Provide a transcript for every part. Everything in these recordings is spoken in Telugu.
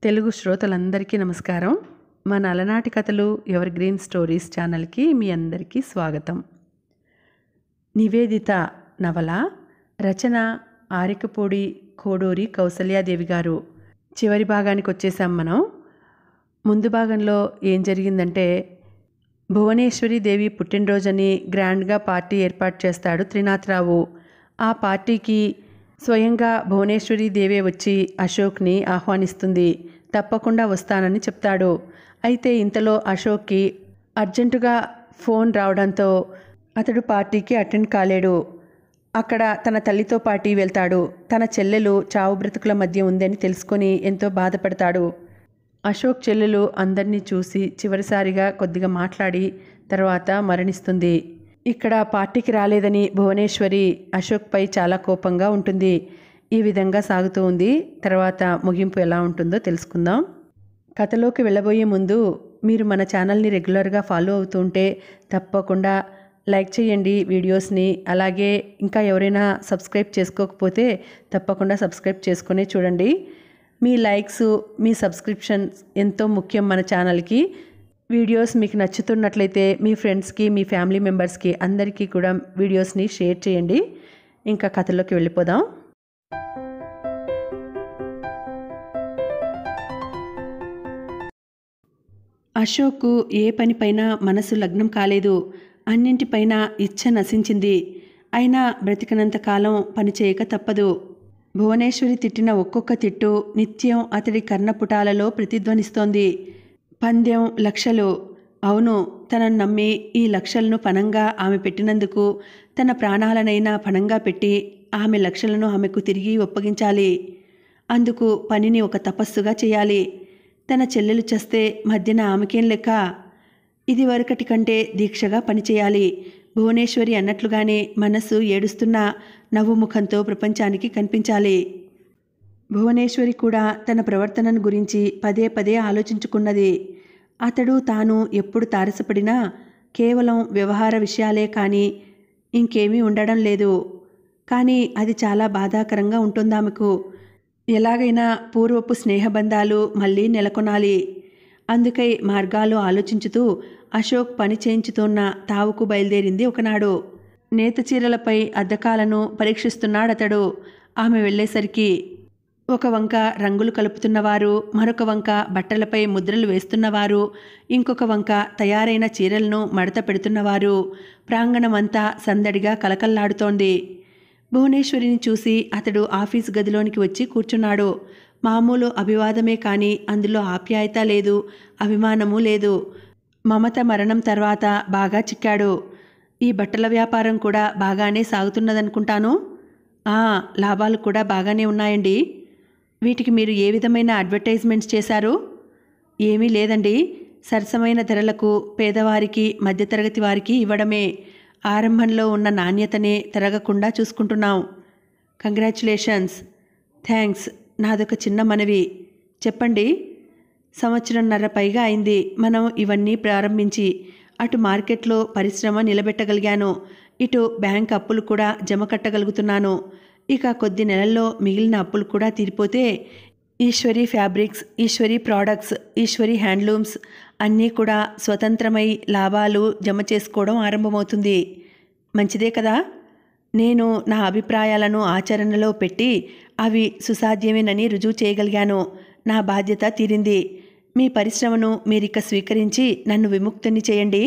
తెలుగు శ్రోతలందరికీ నమస్కారం మన అలనాటి కథలు ఎవర్ గ్రీన్ స్టోరీస్ ఛానల్కి మీ అందరికీ స్వాగతం నివేదిత నవల రచన ఆరికపూడి కోడూరి కౌసల్యాదేవి గారు చివరి భాగానికి వచ్చేసాం మనం ముందు భాగంలో ఏం జరిగిందంటే భువనేశ్వరి దేవి పుట్టినరోజని గ్రాండ్గా పార్టీ ఏర్పాటు చేస్తాడు త్రినాథరావు ఆ పార్టీకి స్వయంగా భువనేశ్వరి దేవే వచ్చి అశోక్ని ఆహ్వానిస్తుంది తప్పకుండా వస్తానని చెప్తాడు అయితే ఇంతలో అశోక్కి అర్జెంటుగా ఫోన్ రావడంతో అతడు పార్టీకి అటెండ్ కాలేడు అక్కడ తన తల్లితో పాటు వెళ్తాడు తన చెల్లెలు చావు బ్రతుకుల మధ్య ఉందని తెలుసుకొని ఎంతో బాధపడతాడు అశోక్ చెల్లెలు అందరినీ చూసి చివరిసారిగా కొద్దిగా మాట్లాడి తర్వాత మరణిస్తుంది ఇక్కడ పార్టీకి రాలేదని భువనేశ్వరి అశోక్పై చాలా కోపంగా ఉంటుంది ఈ విధంగా సాగుతూ ఉంది తర్వాత ముగింపు ఎలా ఉంటుందో తెలుసుకుందాం కథలోకి వెళ్ళబోయే ముందు మీరు మన ఛానల్ని రెగ్యులర్గా ఫాలో అవుతూ ఉంటే తప్పకుండా లైక్ చేయండి వీడియోస్ని అలాగే ఇంకా ఎవరైనా సబ్స్క్రైబ్ చేసుకోకపోతే తప్పకుండా సబ్స్క్రైబ్ చేసుకునే చూడండి మీ లైక్స్ మీ సబ్స్క్రిప్షన్స్ ఎంతో ముఖ్యం మన ఛానల్కి వీడియోస్ మీకు నచ్చుతున్నట్లయితే మీ ఫ్రెండ్స్కి మీ ఫ్యామిలీ మెంబర్స్కి అందరికీ కూడా వీడియోస్ని షేర్ చేయండి ఇంకా కథలోకి వెళ్ళిపోదాం అశోక్ ఏ పనిపైన మనసు లగ్నం కాలేదు అన్నింటిపైన ఇచ్చ నశించింది అయినా బ్రతికినంత కాలం పనిచేయక తప్పదు భువనేశ్వరి తిట్టిన ఒక్కొక్క తిట్టు నిత్యం అతడి కర్ణపుటాలలో ప్రతిధ్వనిస్తోంది పందెం లక్షలు అవును తనను నమ్మి ఈ లక్షలను పణంగా ఆమె పెట్టినందుకు తన ప్రాణాలనైనా పణంగా పెట్టి ఆమె లక్షలను ఆమెకు తిరిగి ఒప్పగించాలి అందుకు పనిని ఒక తపస్సుగా చేయాలి తన చెల్లెలు చస్తే మధ్యన ఆమెకేం లెక్క ఇది వరకటి కంటే దీక్షగా పనిచేయాలి భువనేశ్వరి అన్నట్లుగానే మనస్సు ఏడుస్తున్న నవ్వు ముఖంతో ప్రపంచానికి కనిపించాలి భువనేశ్వరి కూడా తన ప్రవర్తనను గురించి పదే పదే ఆలోచించుకున్నది అతడు తాను ఎప్పుడు తారసపడినా కేవలం వ్యవహార విషయాలే కానీ ఇంకేమీ ఉండడం లేదు కానీ అది చాలా బాధాకరంగా ఉంటుంది ఆమెకు ఎలాగైనా పూర్వపు స్నేహబంధాలు మళ్ళీ నెలకొనాలి అందుకై మార్గాలు ఆలోచించుతూ అశోక్ పని చేయించుతున్న తావుకు బయలుదేరింది ఒకనాడు నేత చీరలపై అద్దకాలను పరీక్షిస్తున్నాడతడు ఆమె వెళ్ళేసరికి ఒక వంక రంగులు కలుపుతున్నవారు మరొక వంక బట్టలపై ముద్రలు వేస్తున్నవారు ఇంకొక వంక తయారైన చీరలను మడత పెడుతున్నవారు ప్రాంగణమంతా సందడిగా కలకల్లాడుతోంది భువనేశ్వరిని చూసి అతడు ఆఫీస్ గదిలోనికి వచ్చి కూర్చున్నాడు మామూలు అభివాదమే కానీ అందులో ఆప్యాయత లేదు అభిమానము లేదు మమత మరణం తర్వాత బాగా చిక్కాడు ఈ బట్టల వ్యాపారం కూడా బాగానే సాగుతున్నదనుకుంటాను ఆ లాభాలు కూడా బాగానే ఉన్నాయండి వీటికి మీరు ఏ విధమైన అడ్వర్టైజ్మెంట్స్ చేశారు ఏమీ లేదండి సరసమైన ధరలకు పేదవారికి మధ్యతరగతి వారికి ఇవ్వడమే ఆరంభంలో ఉన్న నాణ్యతనే తరగకుండా చూసుకుంటున్నాం కంగ్రాచులేషన్స్ థ్యాంక్స్ నాదొక చిన్న మనవి చెప్పండి సంవత్సరంన్నర పైగా అయింది మనం ఇవన్నీ ప్రారంభించి అటు మార్కెట్లో పరిశ్రమ నిలబెట్టగలిగాను ఇటు బ్యాంక్ అప్పులు కూడా జమ కట్టగలుగుతున్నాను ఇక కొద్ది నెలల్లో మిగిలిన అప్పులు కూడా తీరిపోతే Eswari fabrics Eswari products Eswari handlooms అన్నీ కూడా స్వతంత్రమై లాభాలు జమ చేసుకోవడం ఆరంభమవుతుంది మంచిదే కదా నేను నా అభిప్రాయాలను ఆచరణలో పెట్టి అవి సుసాధ్యమేనని రుజువు చేయగలిగాను నా బాధ్యత తీరింది మీ పరిశ్రమను మీరిక స్వీకరించి నన్ను విముక్తుని చేయండి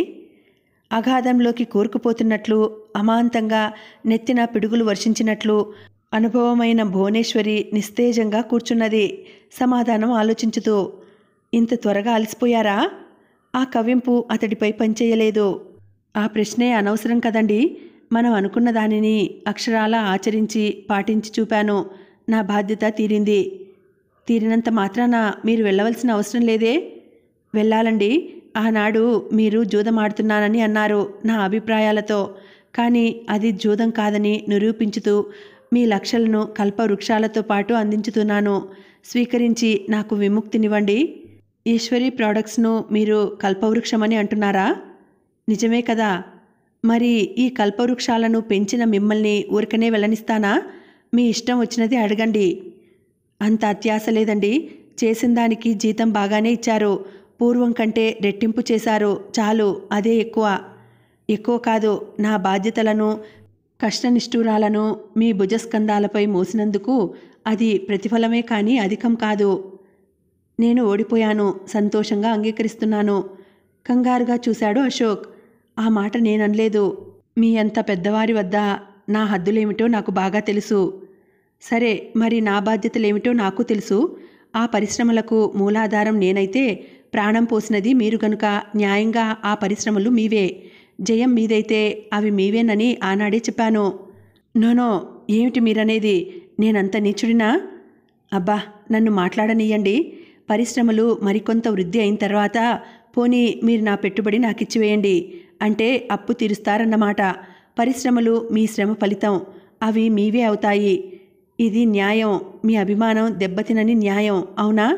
అగాధంలోకి కూరుకుపోతున్నట్లు అమాంతంగా నెత్తిన పిడుగులు వర్షించినట్లు అనుభవమైన భువనేశ్వరి నిస్తేజంగా కూర్చున్నది సమాధానం ఆలోచించుతూ ఇంత త్వరగా అలసిపోయారా ఆ కవ్వింపు అతడిపై పనిచేయలేదు ఆ ప్రశ్నే అనవసరం కదండి మనం అనుకున్న దానిని అక్షరాల ఆచరించి పాటించి చూపాను నా బాధ్యత తీరింది తీరినంత మాత్రాన మీరు వెళ్ళవలసిన అవసరం లేదే వెళ్ళాలండి ఆనాడు మీరు జూదమాడుతున్నానని అన్నారు నా అభిప్రాయాలతో కానీ అది జూదం కాదని నిరూపించుతూ మీ లక్షలను కల్పవృక్షాలతో పాటు అందించుతున్నాను స్వీకరించి నాకు విముక్తినివ్వండి ఈశ్వరి ప్రోడక్ట్స్ను మీరు కల్పవృక్షమని అంటున్నారా నిజమే కదా మరి ఈ కల్పవృక్షాలను పెంచిన మిమ్మల్ని ఊరికనే వెళ్ళనిస్తానా మీ ఇష్టం వచ్చినది అడగండి అంత అత్యాస లేదండి చేసిన దానికి జీతం బాగానే ఇచ్చారు పూర్వం కంటే రెట్టింపు చేశారు చాలు అదే ఎక్కువ ఎక్కువ కాదు నా బాధ్యతలను కష్టనిష్ఠూరాలను మీ భుజస్కంధాలపై మోసినందుకు అది ప్రతిఫలమే కానీ అధికం కాదు నేను ఓడిపోయాను సంతోషంగా అంగీకరిస్తున్నాను కంగారుగా చూశాడు అశోక్ ఆ మాట నేననలేదు మీ అంత పెద్దవారి వద్ద నా హద్దులేమిటో నాకు బాగా తెలుసు సరే మరి నా బాధ్యతలేమిటో నాకు తెలుసు ఆ పరిశ్రమలకు మూలాధారం నేనైతే ప్రాణం పోసినది మీరు గనుక న్యాయంగా ఆ పరిశ్రమలు మీవే జయం మీదైతే అవి మీవేనని ఆనాడే చెప్పాను నోనో ఏమిటి మీరనేది నేనంత నీచుడినా అబ్బా నన్ను మాట్లాడనీయండి పరిశ్రమలు మరికొంత వృద్ధి అయిన తర్వాత పోనీ మీరు నా పెట్టుబడి నాకు ఇచ్చివేయండి అంటే అప్పు తీరుస్తారన్నమాట పరిశ్రమలు మీ శ్రమ ఫలితం అవి మీవే అవుతాయి ఇది న్యాయం మీ అభిమానం దెబ్బతినని న్యాయం అవునా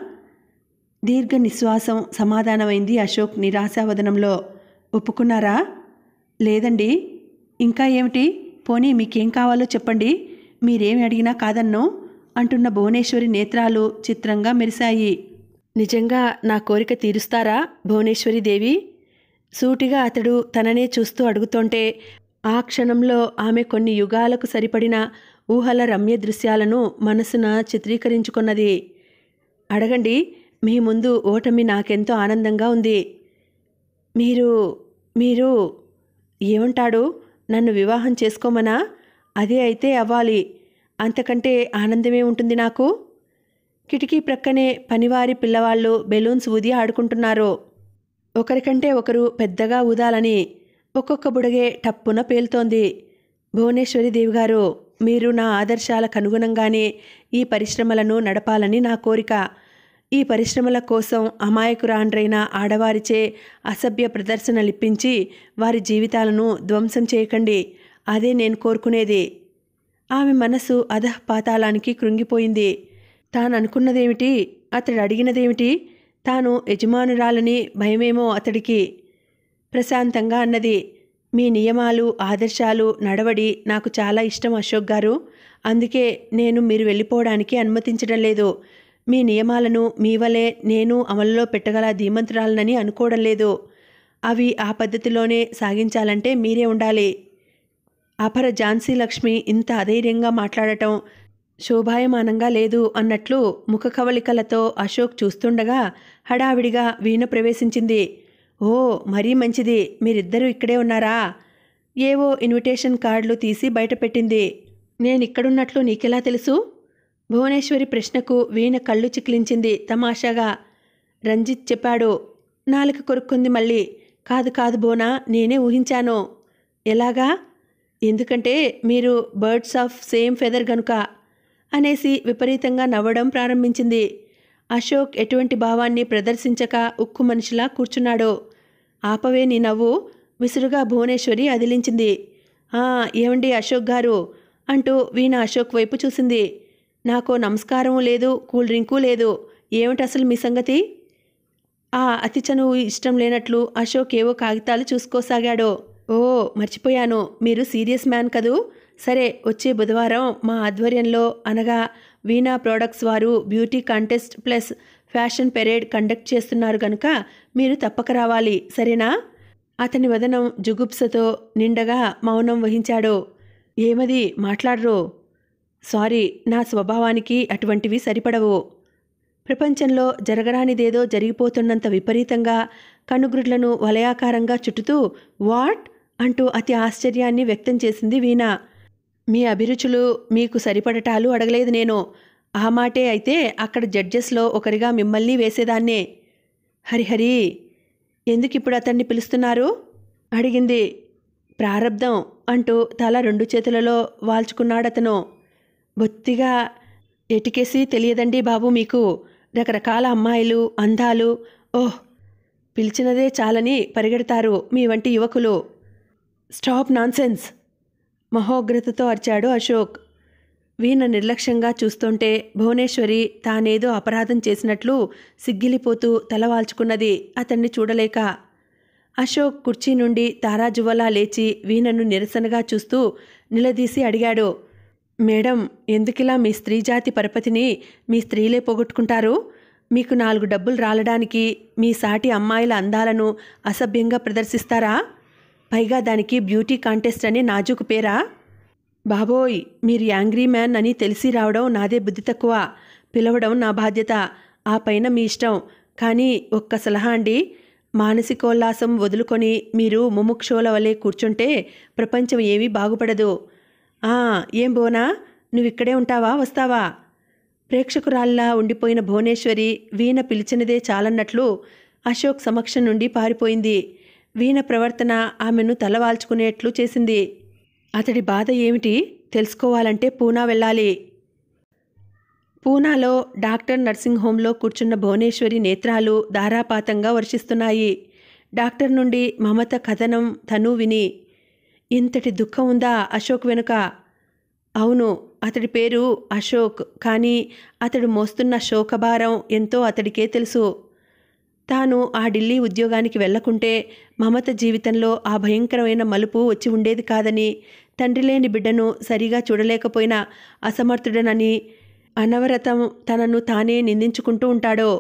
దీర్ఘ నిశ్వాసం సమాధానమైంది అశోక్ నిరాశావదనంలో ఒప్పుకున్నారా లేదండి ఇంకా ఏమిటి పోనీ మీకేం కావాలో చెప్పండి మీరేమి అడిగినా కాదన్నో అంటున్న భువనేశ్వరి నేత్రాలు చిత్రంగా మెరిశాయి నిజంగా నా కోరిక తీరుస్తారా భువనేశ్వరి దేవి సూటిగా అతడు తననే చూస్తూ అడుగుతుంటే ఆ క్షణంలో ఆమె కొన్ని యుగాలకు సరిపడిన ఊహల రమ్య దృశ్యాలను మనసున చిత్రీకరించుకున్నది అడగండి మీ ముందు ఓటమి నాకెంతో ఆనందంగా ఉంది మీరు మీరు ఏమంటాడు నన్ను వివాహం చేసుకోమనా అదే అయితే అవ్వాలి అంతకంటే ఆనందమే ఉంటుంది నాకు కిటికీ ప్రక్కనే పనివారి పిల్లవాళ్ళు బెలూన్స్ ఊది ఆడుకుంటున్నారు ఒకరికంటే ఒకరు పెద్దగా ఊదాలని ఒక్కొక్క బుడగే టప్పున పేలుతోంది భువనేశ్వరి దేవి గారు మీరు నా ఆదర్శాలకు అనుగుణంగానే ఈ పరిశ్రమలను నడపాలని నా కోరిక ఈ పరిశ్రమల కోసం అమాయకురాండ్రైన ఆడవారిచే అసభ్య ప్రదర్శనలిప్పించి వారి జీవితాలను ధ్వంసం చేయకండి అదే నేను కోరుకునేది ఆమె మనసు అధఃపాతాళానికి కృంగిపోయింది తాను అనుకున్నదేమిటి అతడు అడిగినదేమిటి తాను యజమానురాలని భయమేమో అతడికి ప్రశాంతంగా అన్నది మీ నియమాలు ఆదర్శాలు నడవడి నాకు చాలా ఇష్టం అశోక్ గారు అందుకే నేను మీరు వెళ్ళిపోవడానికి అనుమతించడం లేదు మీ నియమాలను మీ వలె నేను అమలులో పెట్టగల ధీమంతురాలనని అనుకోవడం లేదు అవి ఆ పద్ధతిలోనే సాగించాలంటే మీరే ఉండాలి అపర ఝాన్సీ లక్ష్మి ఇంత అధైర్యంగా మాట్లాడటం శోభాయమానంగా లేదు అన్నట్లు ముఖ కవళికలతో అశోక్ చూస్తుండగా హడావిడిగా వీణ ప్రవేశించింది ఓ మరీ మంచిది మీరిద్దరూ ఇక్కడే ఉన్నారా ఏవో ఇన్విటేషన్ కార్డులు తీసి బయటపెట్టింది నేను ఇక్కడున్నట్లు నీకెలా తెలుసు భువనేశ్వరి ప్రశ్నకు వీణ కళ్ళు చిక్లించింది తమాషాగా రంజిత్ చెప్పాడు నాలుక కొరుక్కుంది మళ్ళీ కాదు కాదు బోనా నేనే ఊహించాను ఎలాగా ఎందుకంటే మీరు బర్డ్స్ ఆఫ్ సేమ్ ఫెదర్ గనుక అనేసి విపరీతంగా నవ్వడం ప్రారంభించింది అశోక్ ఎటువంటి భావాన్ని ప్రదర్శించక ఉక్కు మనిషిలా కూర్చున్నాడు ఆపవే నీ నవ్వు విసురుగా భువనేశ్వరి అదిలించింది "ఆ, ఏమండి అశోక్ గారు అంటూ వీణ అశోక్ వైపు చూసింది నాకో నమస్కారము లేదు కూల్ డ్రింకు లేదు ఏమిటి అసలు మీ సంగతి ఆ అతి చనువు ఇష్టం లేనట్లు అశోక్ ఏవో కాగితాలు చూసుకోసాగాడు ఓ మర్చిపోయాను మీరు సీరియస్ మ్యాన్ కదూ సరే వచ్చే బుధవారం మా ఆధ్వర్యంలో అనగా వీణా ప్రోడక్ట్స్ వారు beauty contest plus fashion parade conduct చేస్తున్నారు కనుక మీరు తప్పక రావాలి సరేనా అతని వదనం జుగుప్సతో నిండగా మౌనం వహించాడు ఏమది మాట్లాడరు సారీ నా స్వభావానికి అటువంటివి సరిపడవు ప్రపంచంలో జరగరానిదేదో జరిగిపోతున్నంత విపరీతంగా కనుగ్రుడ్లను వలయాకారంగా చుట్టుతూ వాట్ అంటూ అతి ఆశ్చర్యాన్ని వ్యక్తం చేసింది వీణ మీ అభిరుచులు మీకు సరిపడటాలు అడగలేదు నేను ఆ మాటే అయితే అక్కడ జడ్జెస్లో ఒకరిగా మిమ్మల్ని వేసేదాన్నే హరిహరి ఎందుకు ఇప్పుడు అతన్ని పిలుస్తున్నారు అడిగింది ప్రారబ్ధం అంటూ తల రెండు చేతులలో వాల్చుకున్నాడతను బొత్తిగా ఎటికేసి తెలియదండి బాబు మీకు రకరకాల అమ్మాయిలు అందాలు ఓహ్ పిలిచినదే చాలని పరిగెడతారు మీ వంటి యువకులు స్టాప్ నాన్సెన్స్ మహోగ్రతతో అరిచాడు అశోక్ వీణ నిర్లక్ష్యంగా చూస్తుంటే భువనేశ్వరి తానేదో అపరాధం చేసినట్లు సిగ్గిలిపోతూ తలవాల్చుకున్నది అతన్ని చూడలేక అశోక్ కుర్చీ నుండి తారాజువలా లేచి వీణను నిరసనగా చూస్తూ నిలదీసి అడిగాడు మేడం ఎందుకిలా మీ స్త్రీ జాతి పరపతిని మీ స్త్రీలే పోగొట్టుకుంటారు మీకు నాలుగు డబ్బులు రాలడానికి మీ సాటి అమ్మాయిల అందాలను అసభ్యంగా ప్రదర్శిస్తారా పైగా దానికి బ్యూటీ కాంటెస్ట్ అని నాజుకు పేరా బాబోయ్ మీరు యాంగ్రీ మ్యాన్ అని తెలిసి రావడం నాదే బుద్ధి తక్కువ పిలవడం నా బాధ్యత ఆ పైన మీ ఇష్టం కానీ ఒక్క సలహా అండి మానసికోల్లాసం వదులుకొని మీరు ముముక్షోల వలె కూర్చుంటే ప్రపంచం ఏమీ బాగుపడదు ఆ ఏం బోనా నువ్వు ఇక్కడే ఉంటావా వస్తావా ప్రేక్షకురాల్లా ఉండిపోయిన భువనేశ్వరి వీణ పిలిచినదే చాలన్నట్లు అశోక్ సమక్షం నుండి పారిపోయింది వీణ ప్రవర్తన ఆమెను తలవాల్చుకునేట్లు చేసింది అతడి బాధ ఏమిటి తెలుసుకోవాలంటే పూనా వెళ్ళాలి పూనాలో డాక్టర్ నర్సింగ్ హోంలో కూర్చున్న భువనేశ్వరి నేత్రాలు ధారాపాతంగా వర్షిస్తున్నాయి డాక్టర్ నుండి మమత కథనం తను విని ఇంతటి దుఃఖం ఉందా అశోక్ వెనుక అవును అతడి పేరు అశోక్ కానీ అతడు మోస్తున్న శోకభారం ఎంతో అతడికే తెలుసు తాను ఆ ఢిల్లీ ఉద్యోగానికి వెళ్లకుంటే మమత జీవితంలో ఆ భయంకరమైన మలుపు వచ్చి ఉండేది కాదని తండ్రి లేని బిడ్డను సరిగా చూడలేకపోయిన అసమర్థుడనని అనవరతం తనను తానే నిందించుకుంటూ ఉంటాడో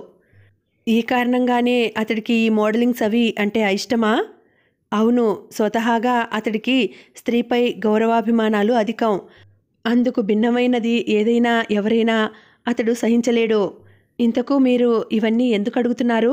ఈ కారణంగానే అతడికి ఈ మోడలింగ్స్ అవి అంటే అయిష్టమా అవును స్వతహాగా అతడికి స్త్రీపై గౌరవాభిమానాలు అధికం అందుకు భిన్నమైనది ఏదైనా ఎవరైనా అతడు సహించలేడు ఇంతకు మీరు ఇవన్నీ ఎందుకు అడుగుతున్నారు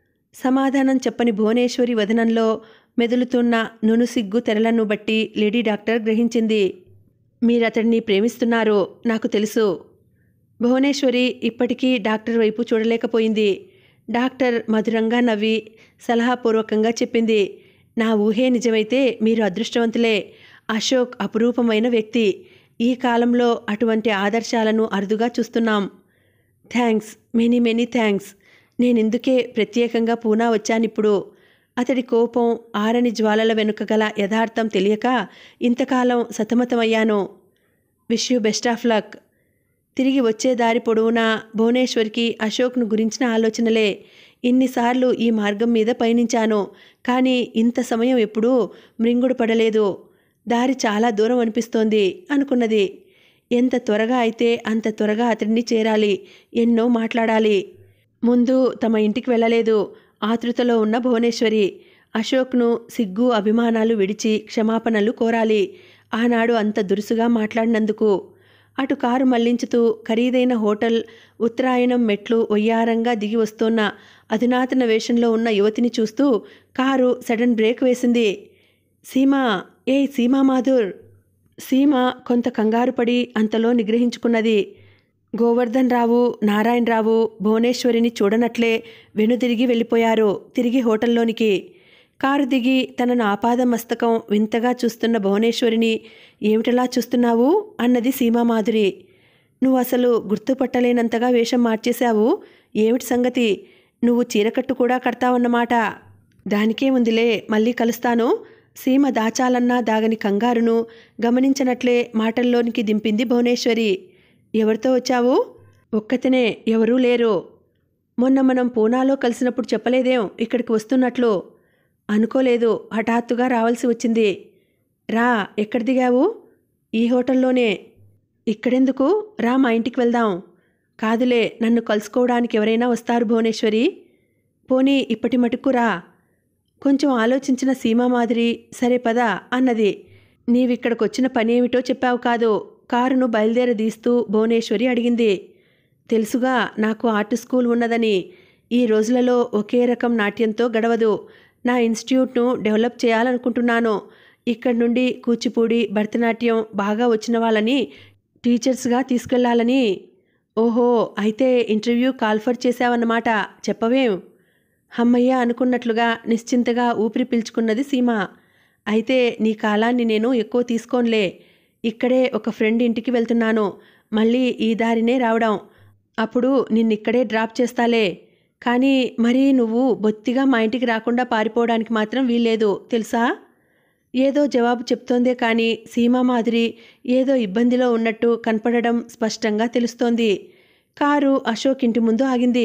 సమాధానం చెప్పని భువనేశ్వరి వదనంలో మెదులుతున్న నునుసిగ్గు తెరలను బట్టి లేడీ డాక్టర్ గ్రహించింది మీరతడిని ప్రేమిస్తున్నారు నాకు తెలుసు భువనేశ్వరి ఇప్పటికీ డాక్టర్ వైపు చూడలేకపోయింది డాక్టర్ మధురంగా నవ్వి సలహాపూర్వకంగా చెప్పింది నా ఊహే నిజమైతే మీరు అదృష్టవంతులే అశోక్ అపురూపమైన వ్యక్తి ఈ కాలంలో అటువంటి ఆదర్శాలను అరుదుగా చూస్తున్నాం థ్యాంక్స్ మెనీ మెనీ థ్యాంక్స్ నేనిందుకే ప్రత్యేకంగా పూనా వచ్చానిప్పుడు అతడి కోపం ఆరని జ్వాలల వెనుక గల యథార్థం తెలియక ఇంతకాలం సతమతమయ్యాను wish you best of luck తిరిగి వచ్చే దారి పొడవునా భువనేశ్వర్కి అశోక్ను గురించిన ఆలోచనలే ఇన్నిసార్లు ఈ మార్గం మీద పయనించాను కానీ ఇంత సమయం ఎప్పుడూ మృంగుడు పడలేదు దారి చాలా దూరం అనిపిస్తోంది అనుకున్నది ఎంత త్వరగా అయితే అంత త్వరగా అతడిని చేరాలి ఎన్నో మాట్లాడాలి ముందు తమ ఇంటికి వెళ్ళలేదు ఆతృతలో ఉన్న భువనేశ్వరి అశోక్ను సిగ్గు అభిమానాలు విడిచి క్షమాపణలు కోరాలి ఆనాడు అంత దురుసుగా మాట్లాడినందుకు అటు కారు మళ్లించుతూ ఖరీదైన హోటల్ ఉత్తరాయణం మెట్లు ఒయ్యారంగా దిగి వస్తున్న అధునాతన వేషంలో ఉన్న యువతిని చూస్తూ కారు సడన్ బ్రేక్ వేసింది సీమా ఏయ్ సీమా మాధుర్ సీమ కొంత కంగారు పడి అంతలో నిగ్రహించుకున్నది గోవర్ధన్ రావు నారాయణరావు భువనేశ్వరిని చూడనట్లే వెనుదిరిగి వెళ్ళిపోయారు తిరిగి హోటల్లోనికి కారు దిగి తనను ఆపాదమస్తకం వింతగా చూస్తున్న భువనేశ్వరిని ఏమిటలా చూస్తున్నావు అన్నది సీమామాధురి నువ్వు అసలు గుర్తుపట్టలేనంతగా వేషం మార్చేశావు ఏమిటి సంగతి నువ్వు చీరకట్టు కూడా కడతావన్నమాట దానికే ఉందిలే మళ్ళీ కలుస్తాను సీమ దాచాలన్నా దాగని కంగారును గమనించనట్లే మాటల్లోనికి దింపింది భువనేశ్వరి ఎవరితో వచ్చావు ఒక్కతనే ఎవరూ లేరు మొన్న మనం పూనాలో కలిసినప్పుడు చెప్పలేదేం ఇక్కడికి వస్తున్నట్లు అనుకోలేదు హఠాత్తుగా రావాల్సి వచ్చింది రా ఎక్కడ దిగావు ఈ హోటల్లోనే ఇక్కడెందుకు రా మా ఇంటికి వెళ్దాం కాదులే నన్ను కలుసుకోవడానికి ఎవరైనా వస్తారు భువనేశ్వరి పోనీ ఇప్పటి మటుకు రా కొంచెం ఆలోచించిన సీమా మాదిరి సరే పద అన్నది నీవిక్కడికొచ్చిన పనేమిటో చెప్పావు కాదు కారును బయలుదేరదీస్తూ భువనేశ్వరి అడిగింది తెలుసుగా నాకు ఆర్ట్ స్కూల్ ఉన్నదని ఈ రోజులలో ఒకే రకం నాట్యంతో గడవదు నా ఇన్స్టిట్యూట్ను డెవలప్ చేయాలనుకుంటున్నాను ఇక్కడి నుండి కూచిపూడి భరతనాట్యం బాగా వచ్చిన వాళ్ళని టీచర్స్గా తీసుకెళ్లాలని ఓహో అయితే ఇంటర్వ్యూ కాల్ఫర్ చేశావన్నమాట చెప్పవేం హమ్మయ్య అనుకున్నట్లుగా నిశ్చింతగా ఊపిరి పీల్చుకున్నది సీమ అయితే నీ కాలాన్ని నేను ఎక్కువ తీసుకోనులే ఇక్కడే ఒక ఫ్రెండ్ ఇంటికి వెళ్తున్నాను మళ్ళీ ఈ దారినే రావడం అప్పుడు నిన్నిక్కడే డ్రాప్ చేస్తాలే కానీ మరి నువ్వు బొత్తిగా మా ఇంటికి రాకుండా పారిపోవడానికి మాత్రం వీల్లేదు తెలుసా ఏదో జవాబు చెప్తోందే కానీ సీమా మాదిరి ఏదో ఇబ్బందిలో ఉన్నట్టు కనపడడం స్పష్టంగా తెలుస్తోంది కారు అశోక్ ఇంటి ముందు ఆగింది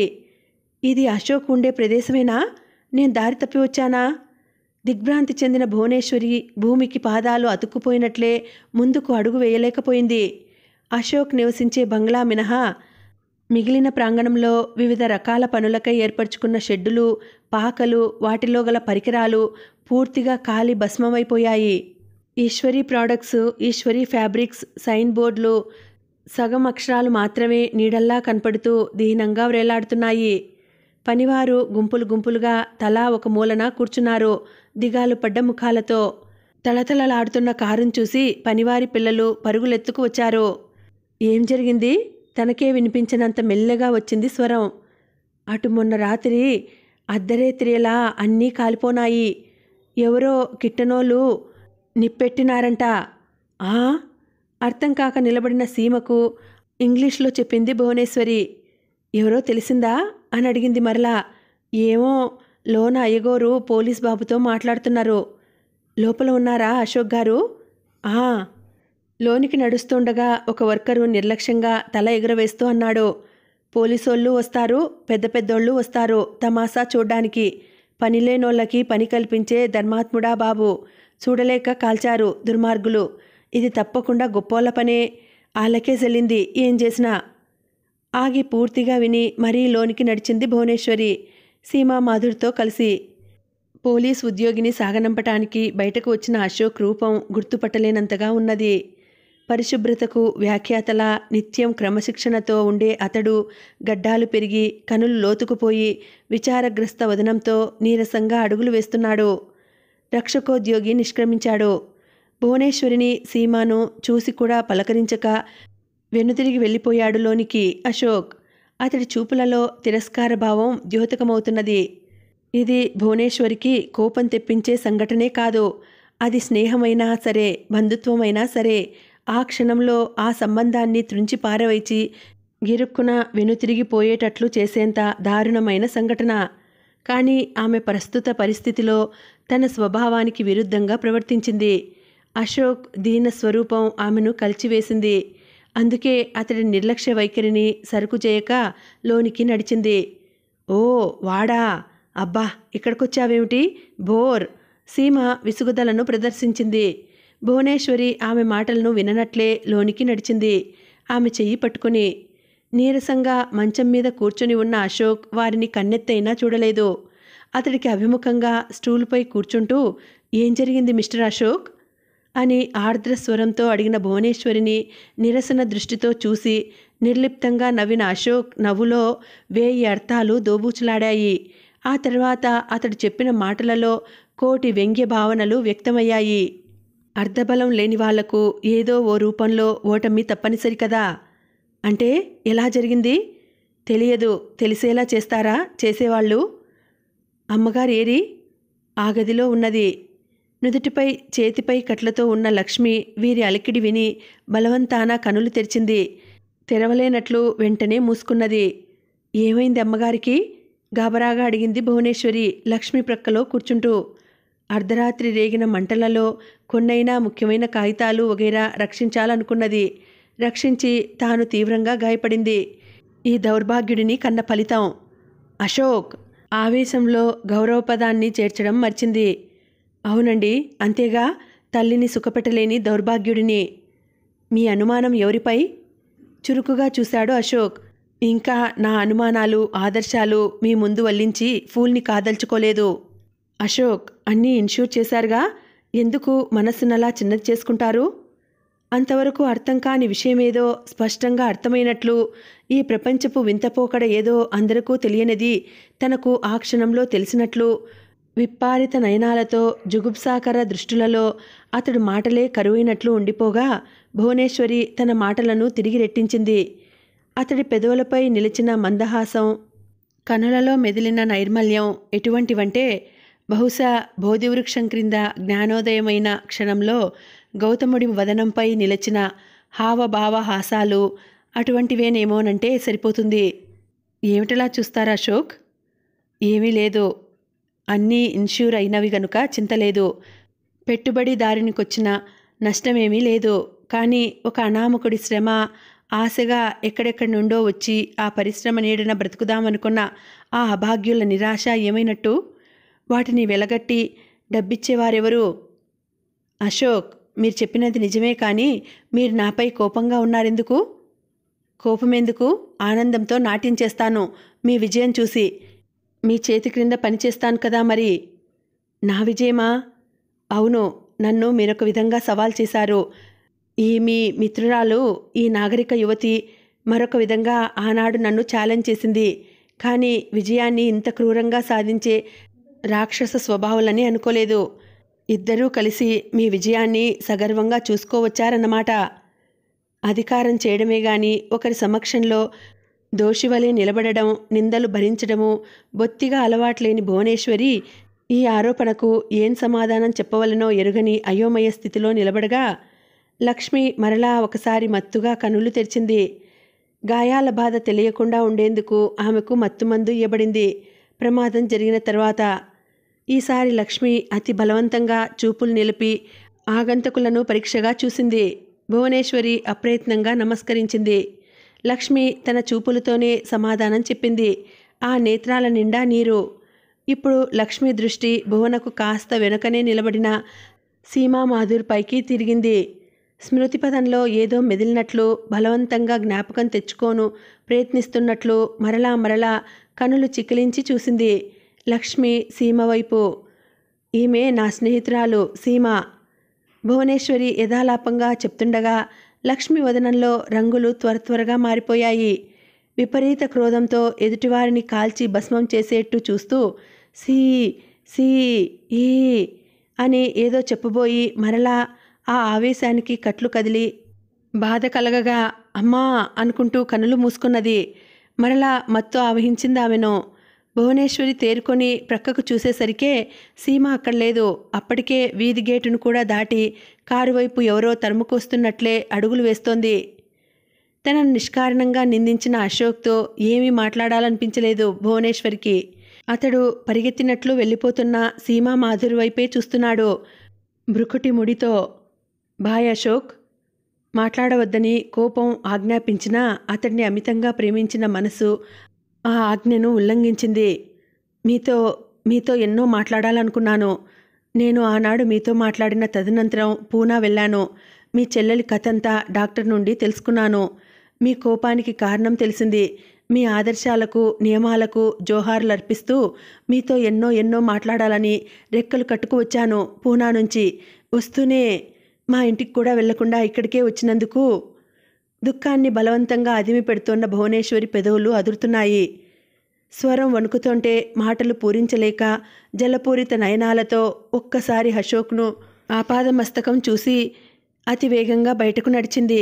ఇది అశోక్ ఉండే ప్రదేశమేనా నేను దారి తప్పి వచ్చానా దిగ్భ్రాంతి చెందిన భువనేశ్వరి భూమికి పాదాలు అతుక్కుపోయినట్లే ముందుకు అడుగు వేయలేకపోయింది అశోక్ నివసించే బంగ్లా మినహా మిగిలిన ప్రాంగణంలో వివిధ రకాల పనులకై ఏర్పరచుకున్న షెడ్డులు పాకలు వాటిలో గల పరికరాలు పూర్తిగా కాలి భస్మమైపోయాయి Eswari products Eswari fabrics sign బోర్డులు సగం అక్షరాలు మాత్రమే నీడల్లా కనపడుతూ దీనంగా వ్రేలాడుతున్నాయి పనివారు గుంపులు గుంపులుగా తలా ఒక మూలన కూర్చున్నారు దిగాలు పడ్డ ముఖాలతో తలతలలాడుతున్న కారును చూసి పనివారి పిల్లలు పరుగులెత్తుకు వచ్చారు ఏం జరిగింది తనకే వినిపించినంత మెల్లగా వచ్చింది స్వరం అటు మొన్న రాత్రి అర్ధరేత్రిలా అన్నీ కాలిపోనాయి ఎవరో కిట్టనోళ్ళు నిప్పెట్టినారంట ఆ అర్థం కాక నిలబడిన సీమకు ఇంగ్లీష్లో చెప్పింది భువనేశ్వరి ఎవరో తెలిసిందా అని అడిగింది మరలా ఏమో లోన అయ్యగోరు పోలీస్ బాబుతో మాట్లాడుతున్నారు లోపల ఉన్నారా అశోక్ గారు ఆ లోనికి నడుస్తుండగా ఒక వర్కరు నిర్లక్ష్యంగా తల ఎగురవేస్తూ అన్నాడు పోలీసోళ్ళు వస్తారు పెద్ద పెద్దోళ్ళు వస్తారు తమాసా చూడ్డానికి పనిలేనోళ్ళకి పని కల్పించే ధర్మాత్ముడా బాబు చూడలేక కాల్చారు దుర్మార్గులు ఇది తప్పకుండా గొప్పోళ్ళ పనే వాళ్ళకే చెల్లింది ఏం చేసినా ఆగి పూర్తిగా విని మరీ లోనికి నడిచింది భువనేశ్వరి సీమా మాధుర్తో కలిసి పోలీస్ ఉద్యోగిని సాగనంపటానికి బయటకు వచ్చిన అశోక్ రూపం గుర్తుపట్టలేనంతగా ఉన్నది పరిశుభ్రతకు వ్యాఖ్యాతల నిత్యం క్రమశిక్షణతో ఉండే అతడు గడ్డాలు పెరిగి కనులు లోతుకుపోయి విచారగ్రస్త వదనంతో నీరసంగా అడుగులు వేస్తున్నాడు రక్షకోద్యోగి నిష్క్రమించాడు భువనేశ్వరిని సీమాను చూసి కూడా పలకరించక వెనుతిరిగి వెళ్ళిపోయాడు లోనికి అశోక్ అతడి చూపులలో తిరస్కార భావం ద్యోతకమవుతున్నది ఇది భువనేశ్వరికి కోపం తెప్పించే సంఘటనే కాదు అది స్నేహమైనా సరే బంధుత్వమైనా సరే ఆ క్షణంలో ఆ సంబంధాన్ని త్రుంచి పారవైచి గిరుక్కున వెనుతిరిగిపోయేటట్లు చేసేంత దారుణమైన సంఘటన కానీ ఆమె ప్రస్తుత పరిస్థితిలో తన స్వభావానికి విరుద్ధంగా ప్రవర్తించింది అశోక్ దీన స్వరూపం ఆమెను కలిచివేసింది అందుకే అతడి నిర్లక్ష్య వైఖరిని సరుకు చేయక లోనికి నడిచింది ఓ వాడా అబ్బా ఇక్కడికొచ్చావేమిటి బోర్ సీమ విసుగుదలను ప్రదర్శించింది భువనేశ్వరి ఆమె మాటలను విననట్లే లోనికి నడిచింది ఆమె చెయ్యి పట్టుకుని నీరసంగా మంచం మీద కూర్చొని ఉన్న అశోక్ వారిని కన్నెత్తైనా చూడలేదు అతడికి అభిముఖంగా స్టూల్పై కూర్చుంటూ ఏం జరిగింది మిస్టర్ అశోక్ అని ఆర్ద్ర స్వరంతో అడిగిన భువనేశ్వరిని నిరసన దృష్టితో చూసి నిర్లిప్తంగా నవ్విన అశోక్ నవ్వులో వేయి అర్థాలు దోబూచులాడాయి ఆ తర్వాత అతడు చెప్పిన మాటలలో కోటి వ్యంగ్య భావనలు వ్యక్తమయ్యాయి అర్ధబలం లేని వాళ్లకు ఏదో ఓ రూపంలో ఓటమి తప్పనిసరి కదా అంటే ఎలా జరిగింది తెలియదు తెలిసేలా చేస్తారా చేసేవాళ్ళు అమ్మగారు ఏరి ఆ గదిలో ఉన్నది నుదుటిపై చేతిపై కట్లతో ఉన్న లక్ష్మి వీరి అలికిడి విని బలవంతాన కనులు తెరిచింది తెరవలేనట్లు వెంటనే మూసుకున్నది ఏమైంది అమ్మగారికి గాబరాగా అడిగింది భువనేశ్వరి లక్ష్మి ప్రక్కలో కూర్చుంటూ అర్ధరాత్రి రేగిన మంటలలో కొన్నైనా ముఖ్యమైన కాగితాలు వగైరా రక్షించాలనుకున్నది రక్షించి తాను తీవ్రంగా గాయపడింది ఈ దౌర్భాగ్యుడిని కన్న ఫలితం అశోక్ ఆవేశంలో గౌరవపదాన్ని చేర్చడం మర్చింది అవునండి అంతేగా తల్లిని సుఖపెట్టలేని దౌర్భాగ్యుడిని మీ అనుమానం ఎవరిపై చురుకుగా చూశాడు అశోక్ ఇంకా నా అనుమానాలు ఆదర్శాలు మీ ముందు వల్లించి ఫూల్ని కాదల్చుకోలేదు అశోక్ అన్నీ ఇన్ష్యూర్ చేశారుగా ఎందుకు మనస్సునలా చిన్నది చేసుకుంటారు అంతవరకు అర్థం కాని విషయమేదో స్పష్టంగా అర్థమైనట్లు ఈ ప్రపంచపు వింతపోకడ ఏదో అందరికీ తెలియనిది తనకు ఆ క్షణంలో తెలిసినట్లు విప్పారిత నయనాలతో జుగుప్సాకర దృష్టులలో అతడు మాటలే కరువైనట్లు ఉండిపోగా భువనేశ్వరి తన మాటలను తిరిగి రెట్టించింది అతడి పెదవులపై నిలిచిన మందహాసం కనులలో మెదిలిన నైర్మల్యం ఎటువంటివంటే బహుశా బోధివృక్షం క్రింద జ్ఞానోదయమైన క్షణంలో గౌతముడి వదనంపై నిలిచిన హావభావ హాసాలు అటువంటివేనేమోనంటే సరిపోతుంది ఏమిటలా చూస్తారా అశోక్ ఏమీ లేదు అన్నీ ఇన్ష్యూర్ అయినవి గనుక చింతలేదు పెట్టుబడి దారినికొచ్చిన నష్టమేమీ లేదు కానీ ఒక అనామకుడి శ్రమ ఆశగా ఎక్కడెక్కడి నుండో వచ్చి ఆ పరిశ్రమ నీడన బ్రతుకుదామనుకున్న ఆ అభాగ్యుల నిరాశ ఏమైనట్టు వాటిని వెలగట్టి డబ్బిచ్చేవారెవరు అశోక్ మీరు చెప్పినది నిజమే కానీ మీరు నాపై కోపంగా ఉన్నారెందుకు కోపమెందుకు ఆనందంతో నాట్యం చేస్తాను మీ విజయం చూసి మీ చేతి క్రింద పనిచేస్తాను కదా మరి నా విజయమా అవును నన్ను మీరొక విధంగా సవాల్ చేశారు ఈ మీ మిత్రురాలు ఈ నాగరిక యువతి మరొక విధంగా ఆనాడు నన్ను ఛాలెంజ్ చేసింది కానీ విజయాన్ని ఇంత క్రూరంగా సాధించే రాక్షస స్వభావాలని అనుకోలేదు ఇద్దరూ కలిసి మీ విజయాన్ని సగర్వంగా చూసుకోవచ్చారన్నమాట అధికారం చేయడమే గాని ఒకరి సమక్షంలో దోషివలే నిలబడడం నిందలు భరించడము బొత్తిగా అలవాట్లేని భువనేశ్వరి ఈ ఆరోపణకు ఏం సమాధానం చెప్పవలనో ఎరుగని అయోమయ స్థితిలో నిలబడగా లక్ష్మి మరలా ఒకసారి మత్తుగా కనులు తెరిచింది గాయాల బాధ తెలియకుండా ఉండేందుకు ఆమెకు మత్తుమందు ఇవ్వబడింది ప్రమాదం జరిగిన తర్వాత ఈసారి లక్ష్మి అతి బలవంతంగా చూపులు నిలిపి ఆగంతకులను పరీక్షగా చూసింది భువనేశ్వరి అప్రయత్నంగా నమస్కరించింది లక్ష్మి తన చూపులతోనే సమాధానం చెప్పింది ఆ నేత్రాల నిండా నీరు ఇప్పుడు లక్ష్మి దృష్టి భువనకు కాస్త వెనుకనే నిలబడిన సీమా మాధుర్ పైకి తిరిగింది స్మృతి పదంలో ఏదో మెదిలినట్లు బలవంతంగా జ్ఞాపకం తెచ్చుకోను ప్రయత్నిస్తున్నట్లు మరలా మరలా కనులు చికిలించి చూసింది లక్ష్మి సీమ వైపు ఈమె నా స్నేహితురాలు సీమ భువనేశ్వరి యథాలాపంగా చెప్తుండగా లక్ష్మి వదనంలో రంగులు త్వర త్వరగా మారిపోయాయి విపరీత క్రోధంతో ఎదుటివారిని కాల్చి భస్మం చేసేట్టు చూస్తూ సీ సీ ఈ అని ఏదో చెప్పబోయి మరలా ఆ ఆవేశానికి కట్లు కదిలి బాధ కలగగా అమ్మా అనుకుంటూ కనులు మూసుకున్నది మరలా మత్తు ఆవహించింది ఆమెను భువనేశ్వరి తేరుకొని ప్రక్కకు చూసేసరికే సీమ అక్కడ లేదు అప్పటికే వీధి గేటును కూడా దాటి కారు వైపు ఎవరో తరుముకొస్తున్నట్లే అడుగులు వేస్తోంది తనను నిష్కారణంగా నిందించిన అశోక్తో ఏమీ మాట్లాడాలనిపించలేదు భువనేశ్వరికి అతడు పరిగెత్తినట్లు వెళ్ళిపోతున్న సీమా మాధురి వైపే చూస్తున్నాడు భృకుటి ముడితో బాయ్ అశోక్ మాట్లాడవద్దని కోపం ఆజ్ఞాపించినా అతడిని అమితంగా ప్రేమించిన మనసు ఆ ఆజ్ఞను ఉల్లంఘించింది మీతో మీతో ఎన్నో మాట్లాడాలనుకున్నాను నేను ఆనాడు మీతో మాట్లాడిన తదనంతరం పూనా వెళ్ళాను మీ చెల్లెలి కథంతా డాక్టర్ నుండి తెలుసుకున్నాను మీ కోపానికి కారణం తెలిసింది మీ ఆదర్శాలకు నియమాలకు జోహార్లు అర్పిస్తూ మీతో ఎన్నో ఎన్నో మాట్లాడాలని రెక్కలు కట్టుకు వచ్చాను పూనా నుంచి వస్తూనే మా ఇంటికి కూడా వెళ్లకుండా ఇక్కడికే వచ్చినందుకు దుఃఖాన్ని బలవంతంగా అదిమి పెడుతోన్న భువనేశ్వరి పెదవులు అదురుతున్నాయి స్వరం వణుకుతుంటే మాటలు పూరించలేక జలపూరిత నయనాలతో ఒక్కసారి అశోక్ను ఆపాదమస్తకం చూసి అతి వేగంగా బయటకు నడిచింది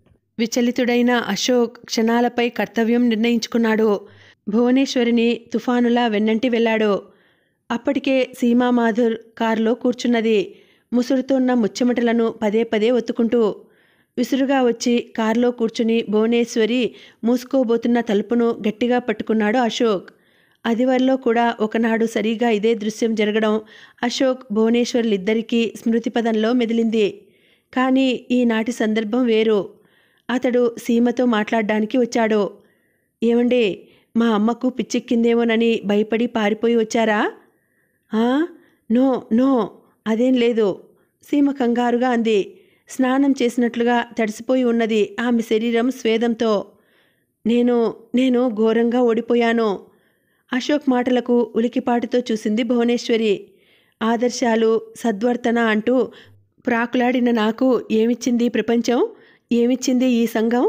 విచలితుడైన అశోక్ క్షణాలపై కర్తవ్యం నిర్ణయించుకున్నాడు భువనేశ్వరిని తుఫానులా వెన్నంటి వెళ్ళాడు అప్పటికే సీమా మాధుర్ కారులో కూర్చున్నది ముసురుతున్న ముచ్చెమటలను పదే పదే ఒత్తుకుంటూ విసురుగా వచ్చి కారులో కూర్చుని భువనేశ్వరి మూసుకోబోతున్న తలుపును గట్టిగా పట్టుకున్నాడు అశోక్ అదివరలో కూడా ఒకనాడు సరిగా ఇదే దృశ్యం జరగడం అశోక్ భువనేశ్వర్లిద్దరికీ స్మృతిపదంలో మెదిలింది కానీ ఈనాటి సందర్భం వేరు అతడు సీమతో మాట్లాడడానికి వచ్చాడు ఏమండి మా అమ్మకు పిచ్చెక్కిందేమోనని భయపడి పారిపోయి వచ్చారా "ఆ? నో నో అదేం లేదు సీమ కంగారుగా అంది స్నానం చేసినట్లుగా తడిసిపోయి ఉన్నది ఆమె శరీరం స్వేదంతో నేను నేను ఘోరంగా ఓడిపోయాను అశోక్ మాటలకు ఉలికిపాటుతో చూసింది భువనేశ్వరి ఆదర్శాలు సద్వర్తన అంటూ ప్రాకులాడిన నాకు ఏమిచ్చింది ఈ ప్రపంచం ఏమిచ్చింది ఈ సంఘం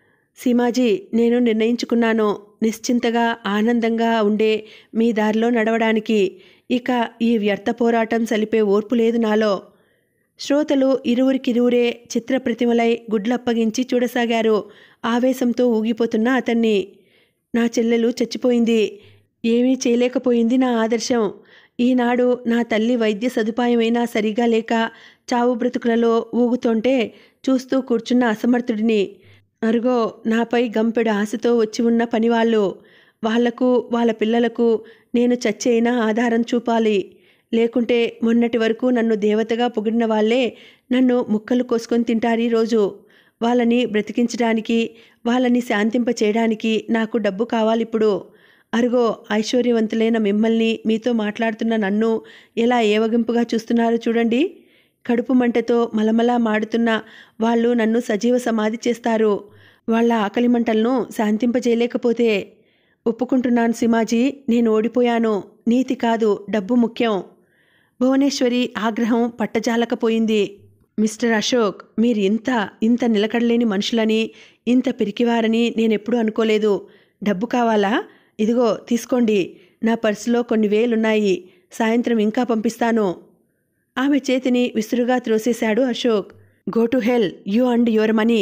సీమాజీ నేను నిర్ణయించుకున్నాను నిశ్చింతగా ఆనందంగా ఉండే మీ దారిలో నడవడానికి ఇక ఈ వ్యర్థ పోరాటం సలిపే ఓర్పు లేదు నాలో శ్రోతలు ఇరువురికిరువురే చిత్ర ప్రతిమలై గుడ్లప్పగించి చూడసాగారు ఆవేశంతో ఊగిపోతున్న అతన్ని నా చెల్లెలు చచ్చిపోయింది ఏమీ చేయలేకపోయింది నా ఆదర్శం ఈనాడు నా తల్లి వైద్య సదుపాయమైనా సరిగా లేక చావు బ్రతుకులలో ఊగుతుంటే చూస్తూ కూర్చున్న అసమర్థుడిని అరుగో నాపై గంపెడు ఆశతో వచ్చి ఉన్న పనివాళ్ళు వాళ్లకు వాళ్ళ పిల్లలకు నేను చచ్చైనా ఆధారం చూపాలి లేకుంటే మొన్నటి వరకు నన్ను దేవతగా పొగిడిన వాళ్ళే నన్ను ముక్కలు కోసుకొని తింటారు రోజు వాళ్ళని బ్రతికించడానికి వాళ్ళని శాంతింప చేయడానికి నాకు డబ్బు కావాలిప్పుడు అరుగో ఐశ్వర్యవంతులైన మిమ్మల్ని మీతో మాట్లాడుతున్న నన్ను ఎలా ఏవగింపుగా చూస్తున్నారు చూడండి కడుపు మంటతో మలమలా మాడుతున్న వాళ్ళు నన్ను సజీవ సమాధి చేస్తారు వాళ్ళ ఆకలి మంటలను శాంతింపజేయలేకపోతే ఒప్పుకుంటున్నాను సిమాజీ నేను ఓడిపోయాను నీతి కాదు డబ్బు ముఖ్యం భువనేశ్వరి ఆగ్రహం పట్టజాలకపోయింది మిస్టర్ అశోక్ మీరు ఇంత ఇంత నిలకడలేని మనుషులని ఇంత పిరికివారని నేనెప్పుడూ అనుకోలేదు డబ్బు కావాలా ఇదిగో తీసుకోండి నా పర్సులో కొన్ని వేలున్నాయి సాయంత్రం ఇంకా పంపిస్తాను ఆమె చేతిని విసురుగా త్రోసేశాడు Ashok go to hell you and your money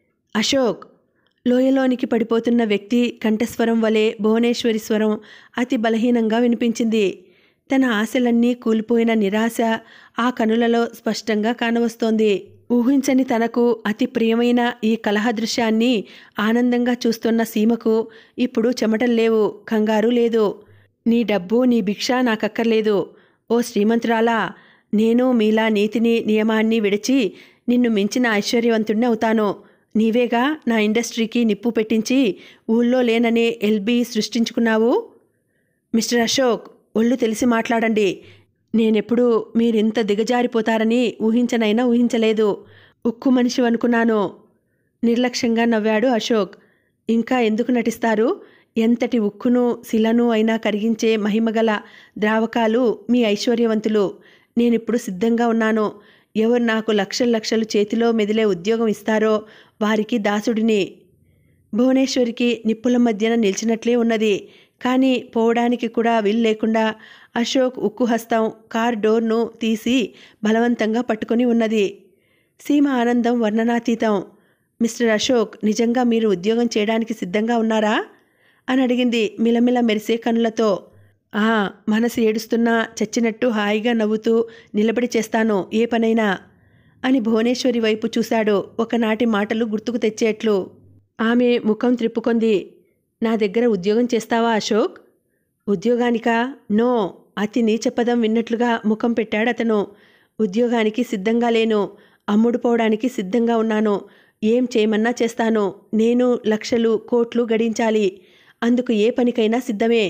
Ashok లోయలోనికి పడిపోతున్న వ్యక్తి కంఠస్వరం వలె భువనేశ్వరి స్వరం అతి బలహీనంగా వినిపించింది తన ఆశలన్నీ కూలిపోయిన నిరాశ ఆ కనులలో స్పష్టంగా కానవస్తోంది ఊహించని తనకు అతి ప్రియమైన ఈ కలహ దృశ్యాన్ని ఆనందంగా చూస్తున్న సీమకు ఇప్పుడు చెమటలు లేవు కంగారు లేదు నీ డబ్బు నీ భిక్ష నాకక్కర్లేదు ఓ శ్రీమంతురాలా నేను మీలా నీతిని నియమాన్ని విడిచి నిన్ను మించిన ఐశ్వర్యవంతుణ్ణి అవుతాను నీవేగా నా ఇండస్ట్రీకి నిప్పు పెట్టించి ఊళ్ళో లేననే ఎల్బీ సృష్టించుకున్నావు మిస్టర్ అశోక్ ఒళ్ళు తెలిసి మాట్లాడండి నేనెప్పుడు మీరింత దిగజారిపోతారని ఊహించనైనా ఊహించలేదు ఉక్కు మనిషి అనుకున్నాను నిర్లక్ష్యంగా నవ్వాడు అశోక్ ఇంకా ఎందుకు నటిస్తారు ఎంతటి ఉక్కును శిలను అయినా కరిగించే మహిమగల ద్రావకాలు మీ ఐశ్వర్యవంతులు నేనిప్పుడు సిద్ధంగా ఉన్నాను ఎవరు నాకు లక్షల లక్షలు చేతిలో మెదిలే ఉద్యోగం ఇస్తారో వారికి దాసుడిని భువనేశ్వరికి నిప్పుల మధ్యన నిలిచినట్లే ఉన్నది కానీ పోవడానికి కూడా వీలు లేకుండా అశోక్ ఉక్కు హస్తం కార్ డోర్ను తీసి బలవంతంగా పట్టుకొని ఉన్నది సీమ ఆనందం వర్ణనాతీతం మిస్టర్ అశోక్ నిజంగా మీరు ఉద్యోగం చేయడానికి సిద్ధంగా ఉన్నారా అని అడిగింది మిలమిల మెరిసే కనులతో ఆ మనసు ఏడుస్తున్నా చచ్చినట్టు హాయిగా నవ్వుతూ నిలబడి చేస్తాను ఏ పనైనా అని భువనేశ్వరి వైపు చూశాడు ఒకనాటి మాటలు గుర్తుకు తెచ్చేట్లు ఆమె ముఖం త్రిప్పుకొంది నా దగ్గర ఉద్యోగం చేస్తావా అశోక్ ఉద్యోగానికా నో అతి నీచ పదం విన్నట్లుగా ముఖం పెట్టాడు అతను ఉద్యోగానికి సిద్ధంగా లేను అమ్ముడు పోవడానికి సిద్ధంగా ఉన్నాను ఏం చేయమన్నా చేస్తాను నేను లక్షలు కోట్లు గడించాలి అందుకు ఏ పనికైనా సిద్ధమే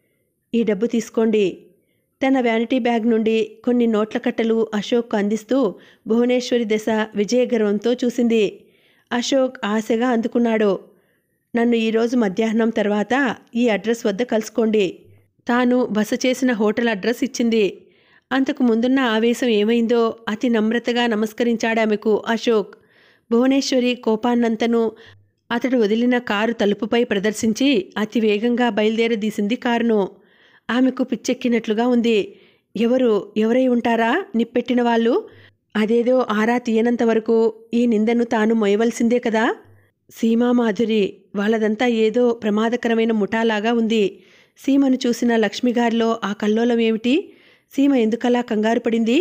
ఈ డబ్బు తీసుకోండి తన వ్యానిటీ బ్యాగ్ నుండి కొన్ని నోట్ల కట్టలు అశోక్ అందిస్తూ భువనేశ్వరి దశ విజయగర్వంతో చూసింది అశోక్ ఆశగా అందుకున్నాడు నన్ను ఈరోజు మధ్యాహ్నం తర్వాత ఈ అడ్రస్ వద్ద కలుసుకోండి తాను బస చేసిన హోటల్ అడ్రస్ ఇచ్చింది అంతకు ముందున్న ఆవేశం ఏమైందో అతి నమ్రతగా నమస్కరించాడామెకు అశోక్ భువనేశ్వరి కోపాన్నంతను అతడు వదిలిన కారు తలుపుపై ప్రదర్శించి అతి వేగంగా బయలుదేరదీసింది కారును ఆమెకు పిచ్చెక్కినట్లుగా ఉంది ఎవరు ఎవరై ఉంటారా నిప్పెట్టిన వాళ్ళు అదేదో ఆరా తీయనంత వరకు ఈ నిందను తాను మొయవలసిందే కదా సీమా మాధురి వాళ్ళదంతా ఏదో ప్రమాదకరమైన ముఠాలాగా ఉంది సీమను చూసిన లక్ష్మిగారిలో ఆ కల్లోలం ఏమిటి సీమ ఎందుకలా కంగారు పడింది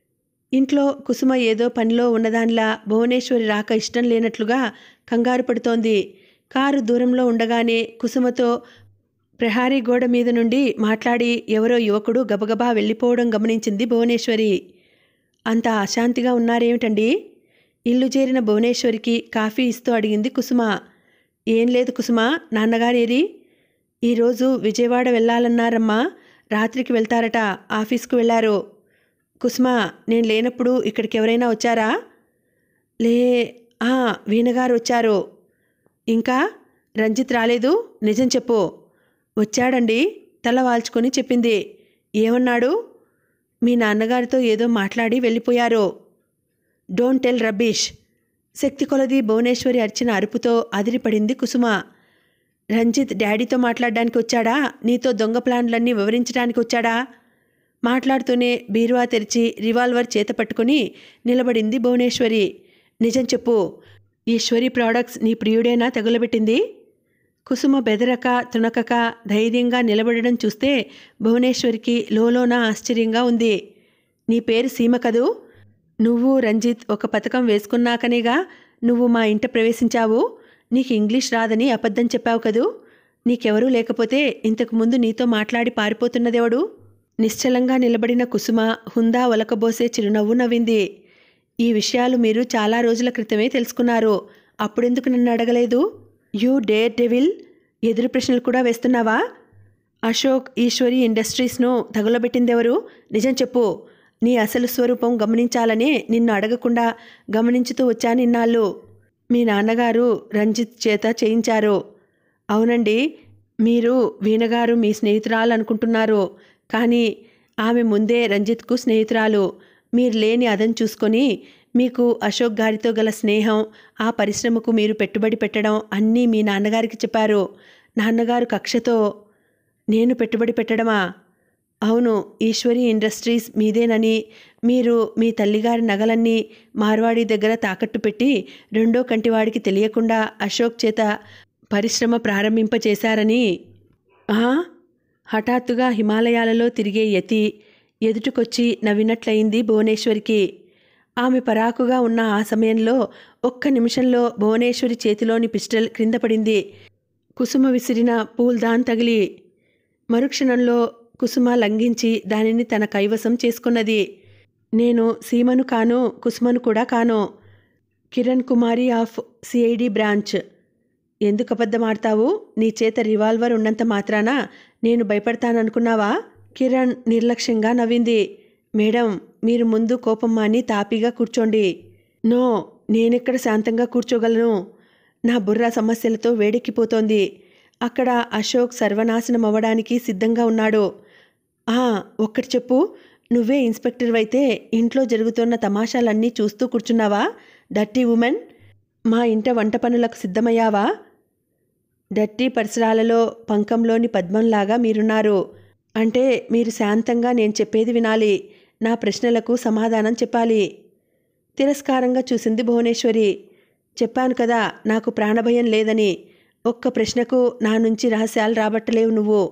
ఇంట్లో కుసుమ ఏదో పనిలో ఉన్నదానిలా భువనేశ్వరి రాక ఇష్టం లేనట్లుగా కంగారు పడుతోంది కారు దూరంలో ఉండగానే కుసుమతో ప్రహారీ గోడ మీద నుండి మాట్లాడి ఎవరో యువకుడు గబగబా వెళ్ళిపోవడం గమనించింది భువనేశ్వరి అంత అశాంతిగా ఉన్నారేమిటండి ఇల్లు చేరిన భువనేశ్వరికి కాఫీ ఇస్తూ అడిగింది కుసుమ ఏం లేదు కుసుమ నాన్నగారేరి ఈరోజు విజయవాడ వెళ్ళాలన్నారమ్మా రాత్రికి వెళ్తారట ఆఫీస్కు వెళ్ళారు కుసుమ నేను లేనప్పుడు ఇక్కడికి ఎవరైనా వచ్చారా లే ఆ, వీణగారు వచ్చారు ఇంకా రంజిత్ రాలేదు నిజం చెప్పు వచ్చాడండి తల వాల్చుకొని చెప్పింది ఏమన్నాడు మీ నాన్నగారితో ఏదో మాట్లాడి వెళ్ళిపోయారు డోంట్ టెల్ రబ్బీష్ శక్తి కొలది భువనేశ్వరి అరిచిన అరుపుతో అదిరిపడింది కుసుమ రంజిత్ డాడీతో మాట్లాడడానికి వచ్చాడా నీతో దొంగ ప్లాన్లన్నీ వివరించడానికి వచ్చాడా మాట్లాడుతూనే బీరువా తెరిచి రివాల్వర్ చేత పట్టుకుని నిలబడింది భువనేశ్వరి నిజం చెప్పు ఈశ్వరి ప్రోడక్ట్స్ నీ ప్రియుడేనా తగులబెట్టింది కుసుమ బెదరక తునకక ధైర్యంగా నిలబడడం చూస్తే భువనేశ్వరికి లోలోన ఆశ్చర్యంగా ఉంది నీ పేరు సీమ కదూ నువ్వు రంజిత్ ఒక పథకం వేసుకున్నాకనేగా నువ్వు మా ఇంట ప్రవేశించావు నీకు ఇంగ్లీష్ రాదని అబద్ధం చెప్పావు కదూ నీకెవరూ లేకపోతే ఇంతకు ముందు నీతో మాట్లాడి పారిపోతున్నదెవడు నిశ్చలంగా నిలబడిన కుసుమ హుందా ఒలకబోసే చిరునవ్వు నవ్వింది ఈ విషయాలు మీరు చాలా రోజుల క్రితమే తెలుసుకున్నారు అప్పుడెందుకు నన్ను అడగలేదు యూ డేర్ డెవిల్ ఎదురు ప్రశ్నలు కూడా వేస్తున్నావా అశోక్ ఈశ్వరి ఇండస్ట్రీస్ను తగులబెట్టిందెవరు నిజం చెప్పు నీ అసలు స్వరూపం గమనించాలనే నిన్ను అడగకుండా గమనించుతూ వచ్చాను ఇన్నాళ్ళు మీ నాన్నగారు రంజిత్ చేత చేయించారు అవునండి మీరు వీణగారు మీ స్నేహితురాలు అనుకుంటున్నారు కానీ ఆమె ముందే రంజిత్కు స్నేహితురాలు మీరు లేని అదను చూసుకొని మీకు అశోక్ గారితో గల స్నేహం ఆ పరిశ్రమకు మీరు పెట్టుబడి పెట్టడం అన్నీ మీ నాన్నగారికి చెప్పారు నాన్నగారు కక్షతో నేను పెట్టుబడి పెట్టడమా అవును ఈశ్వరి ఇండస్ట్రీస్ మీదేనని మీరు మీ తల్లిగారి నగలన్నీ మార్వాడి దగ్గర తాకట్టు పెట్టి రెండో కంటివాడికి తెలియకుండా అశోక్ చేత పరిశ్రమ ప్రారంభింపచేశారని ఆ? హఠాత్తుగా హిమాలయాలలో తిరిగే యతి ఎదుటికొచ్చి నవ్వినట్లయింది భువనేశ్వరికి ఆమె పరాకుగా ఉన్న ఆ సమయంలో ఒక్క నిమిషంలో భువనేశ్వరి చేతిలోని పిస్టల్ క్రింద పడింది కుసుమ విసిరిన పూల్దాన్ తగిలి మరుక్షణంలో కుసుమ లంఘించి దానిని తన కైవసం చేసుకున్నది నేను సీమను కాను కుసుమను కూడా కాను Kiran Kumari of CID branch ఎందుకు అబద్ధమాడతావు నీ చేత రివాల్వర్ ఉన్నంత మాత్రాన నేను భయపడతాననుకున్నావా కిరణ్ నిర్లక్ష్యంగా నవ్వింది మేడం మీరు ముందు కోపం మాని తాపీగా కూర్చోండి నో నేనెక్కడ శాంతంగా కూర్చోగలను నా బుర్ర సమస్యలతో వేడెక్కిపోతోంది అక్కడ అశోక్ సర్వనాశనం అవ్వడానికి సిద్ధంగా ఉన్నాడు ఆ ఒక్కటి చెప్పు నువ్వే ఇన్స్పెక్టర్ అయితే ఇంట్లో జరుగుతున్న తమాషాలన్నీ చూస్తూ కూర్చున్నావా డర్టీ ఉమెన్ మా ఇంట వంట పనులకు సిద్ధమయ్యావా డర్టీ పరిసరాలలో పంకంలోని పద్మంలాగా మీరున్నారు అంటే మీరు శాంతంగా నేను చెప్పేది వినాలి నా ప్రశ్నలకు సమాధానం చెప్పాలి తిరస్కారంగా చూసింది భువనేశ్వరి చెప్పాను కదా నాకు ప్రాణభయం లేదని ఒక్క ప్రశ్నకు నా నుంచి రహస్యాలు రాబట్టలేవు నువ్వు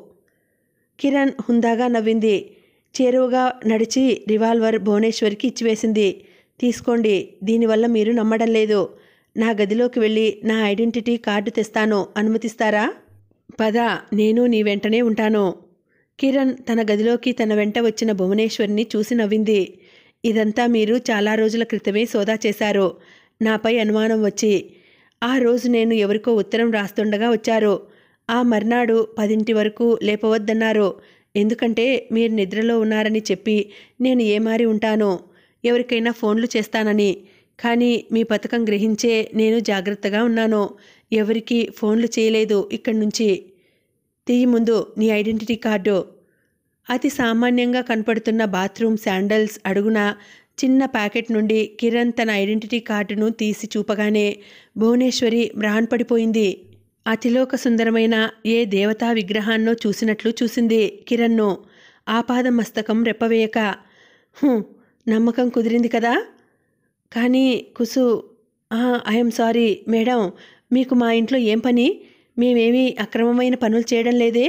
కిరణ్ హుందాగా నవ్వింది చేరువగా నడిచి రివాల్వర్ భువనేశ్వరికి ఇచ్చివేసింది తీసుకోండి దీనివల్ల మీరు నమ్మడం లేదు నా గదిలోకి వెళ్ళి నా ఐడెంటిటీ కార్డు తెస్తాను అనుమతిస్తారా పద నేను నీ వెంటనే ఉంటాను కిరణ్ తన గదిలోకి తన వెంట వచ్చిన భువనేశ్వరిని చూసి నవ్వింది ఇదంతా మీరు చాలా రోజుల క్రితమే సోదా చేశారు నాపై అనుమానం వచ్చి ఆ రోజు నేను ఎవరికో ఉత్తరం రాస్తుండగా వచ్చారు ఆ మర్నాడు పదింటి వరకు లేపవద్దన్నారు ఎందుకంటే మీరు నిద్రలో ఉన్నారని చెప్పి నేను ఏమారి ఉంటాను ఎవరికైనా ఫోన్లు చేస్తానని కానీ మీ పథకం గ్రహించే నేను జాగ్రత్తగా ఉన్నాను ఎవరికి ఫోన్లు చేయలేదు ఇక్కడి నుంచి తీయి ముందు నీ ఐడెంటిటీ కార్డు అతి సామాన్యంగా కనపడుతున్న బాత్రూమ్ శాండల్స్ అడుగున చిన్న ప్యాకెట్ నుండి కిరణ్ తన ఐడెంటిటీ కార్డును తీసి చూపగానే భువనేశ్వరి మ్రాన్పడిపోయింది అతిలోక సుందరమైన ఏ దేవతా విగ్రహాన్నో చూసినట్లు చూసింది కిరణ్ను ఆపాద మస్తకం రెప్పవేయక "హుం, నమ్మకం కుదిరింది కదా కానీ కుసు ఐఎమ్ సారీ మేడం మీకు మా ఇంట్లో ఏం పని మేమేమీ అక్రమమైన పనులు చేయడం లేదే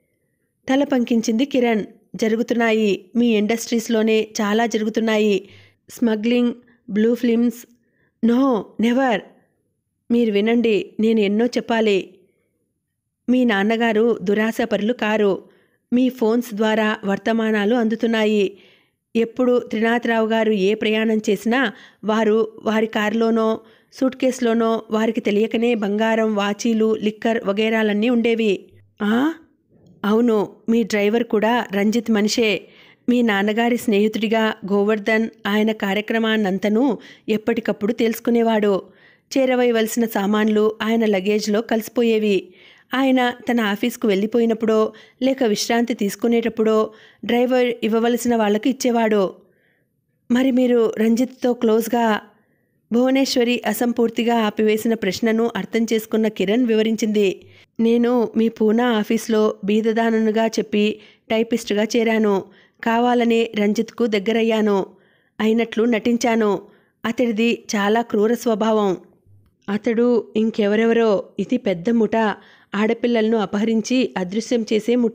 తల పంకించింది కిరణ్ జరుగుతున్నాయి మీ ఇండస్ట్రీస్లోనే చాలా జరుగుతున్నాయి smuggling blue films no never మీరు వినండి నేను ఎన్నో చెప్పాలి మీ నాన్నగారు దురాశపరులు కారు మీ ఫోన్స్ ద్వారా వర్తమానాలు అందుతున్నాయి ఎప్పుడు త్రినాథరావు గారు ఏ ప్రయాణం చేసినా వారు వారి కారులోనో సూట్ కేసులోనో వారికి తెలియకనే బంగారం వాచీలు లిక్కర్ వగైరాలన్నీ ఉండేవి ఆ అవును మీ డ్రైవర్ కూడా రంజిత్ మనిషే మీ నాన్నగారి స్నేహితుడిగా గోవర్ధన్ ఆయన కార్యక్రమాన్నంతనూ ఎప్పటికప్పుడు తెలుసుకునేవాడు చేరవేయవలసిన సామాన్లు ఆయన లగేజ్లో కలిసిపోయేవి ఆయన తన ఆఫీస్కు వెళ్ళిపోయినప్పుడో లేక విశ్రాంతి తీసుకునేటప్పుడో డ్రైవర్ ఇవ్వవలసిన వాళ్ళకి ఇచ్చేవాడు మరి మీరు రంజిత్తో క్లోజ్గా భువనేశ్వరి అసంపూర్తిగా ఆపివేసిన ప్రశ్నను అర్థం చేసుకున్న కిరణ్ వివరించింది నేను మీ పూనా ఆఫీస్లో బీదదాననుగా చెప్పి టైపిస్ట్గా చేరాను కావాలనే రంజిత్కు దగ్గరయ్యాను అయినట్లు నటించాను అతడిది చాలా క్రూర స్వభావం అతడు ఇంకెవరెవరో ఇది పెద్ద ముఠ ఆడపిల్లలను అపహరించి అదృశ్యం చేసే ముఠ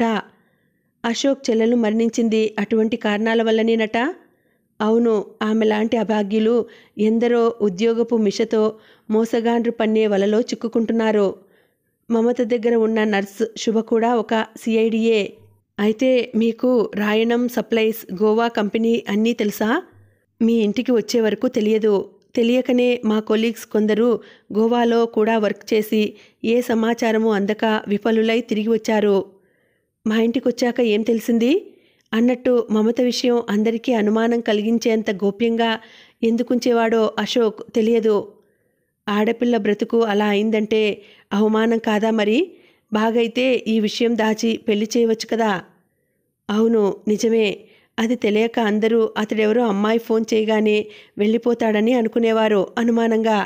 అశోక్ చెల్లెలు మరణించింది అటువంటి కారణాల వల్లనేనట అవును ఆమె లాంటి అభాగ్యులు ఎందరో ఉద్యోగపు మిషతో మోసగాండ్రు పన్నే వలలో చిక్కుకుంటున్నారు మమత దగ్గర ఉన్న నర్స్ శుభ కూడా ఒక సిఐడియే అయితే మీకు రాయణం సప్లైస్ గోవా కంపెనీ అన్నీ తెలుసా మీ ఇంటికి వచ్చే వరకు తెలియదు తెలియకనే మా కొలీగ్స్ కొందరు గోవాలో కూడా వర్క్ చేసి ఏ సమాచారము అందక విఫలులై తిరిగి వచ్చారు మా ఇంటికి వచ్చాక ఏం తెలిసింది అన్నట్టు మమత విషయం అందరికీ అనుమానం కలిగించేంత గోప్యంగా ఎందుకుంచేవాడో అశోక్ తెలియదు ఆడపిల్ల బ్రతుకు అలా అయిందంటే అవమానం కాదా మరి బాగైతే ఈ విషయం దాచి పెళ్లి చేయవచ్చు కదా అవును నిజమే అది తెలియక అందరూ అతడెవరో అమ్మాయి ఫోన్ చేయగానే వెళ్ళిపోతాడని అనుకునేవారు అనుమానంగా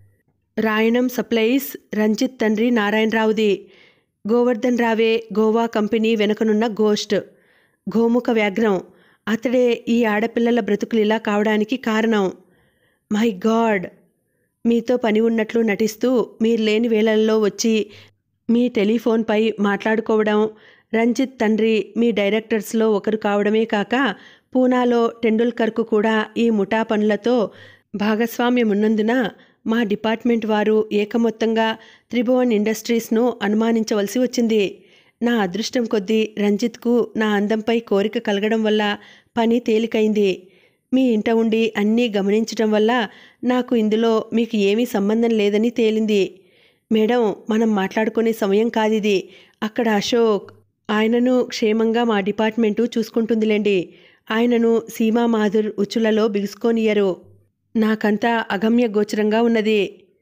రాయణం సప్లైస్ రంజిత్ తండ్రి నారాయణరావుది గోవర్ధన్ రావే గోవా కంపెనీ వెనుకనున్న గోస్ట్ గోముఖ వ్యాఘ్రం అతడే ఈ ఆడపిల్లల బ్రతుకులు ఇలా కావడానికి కారణం మై గాడ్ మీతో పని ఉన్నట్లు నటిస్తూ మీరు లేని వేళల్లో వచ్చి మీ టెలిఫోన్పై మాట్లాడుకోవడం రంజిత్ తండ్రి మీ డైరెక్టర్స్లో ఒకరు కావడమే కాక పూనాలో టెండూల్కర్కు కూడా ఈ ముఠా పనులతో భాగస్వామ్యం ఉన్నందున మా డిపార్ట్మెంట్ వారు ఏకమొత్తంగా త్రిభువన్ ఇండస్ట్రీస్ను అనుమానించవలసి వచ్చింది నా అదృష్టం కొద్దీ రంజిత్కు నా అందంపై కోరిక కలగడం వల్ల పని తేలికైంది మీ ఇంట ఉండి అన్నీ గమనించటం వల్ల నాకు ఇందులో మీకు ఏమీ సంబంధం లేదని తేలింది మేడం మనం మాట్లాడుకునే సమయం కాదిది అక్కడ అశోక్ ఆయనను క్షేమంగా మా డిపార్ట్మెంటు చూసుకుంటుందిలేండి ఆయనను సీమా మాధుర్ ఉచ్చులలో బిగుసుకొనియరు నాకంతా అగమ్య గోచరంగా ఉన్నది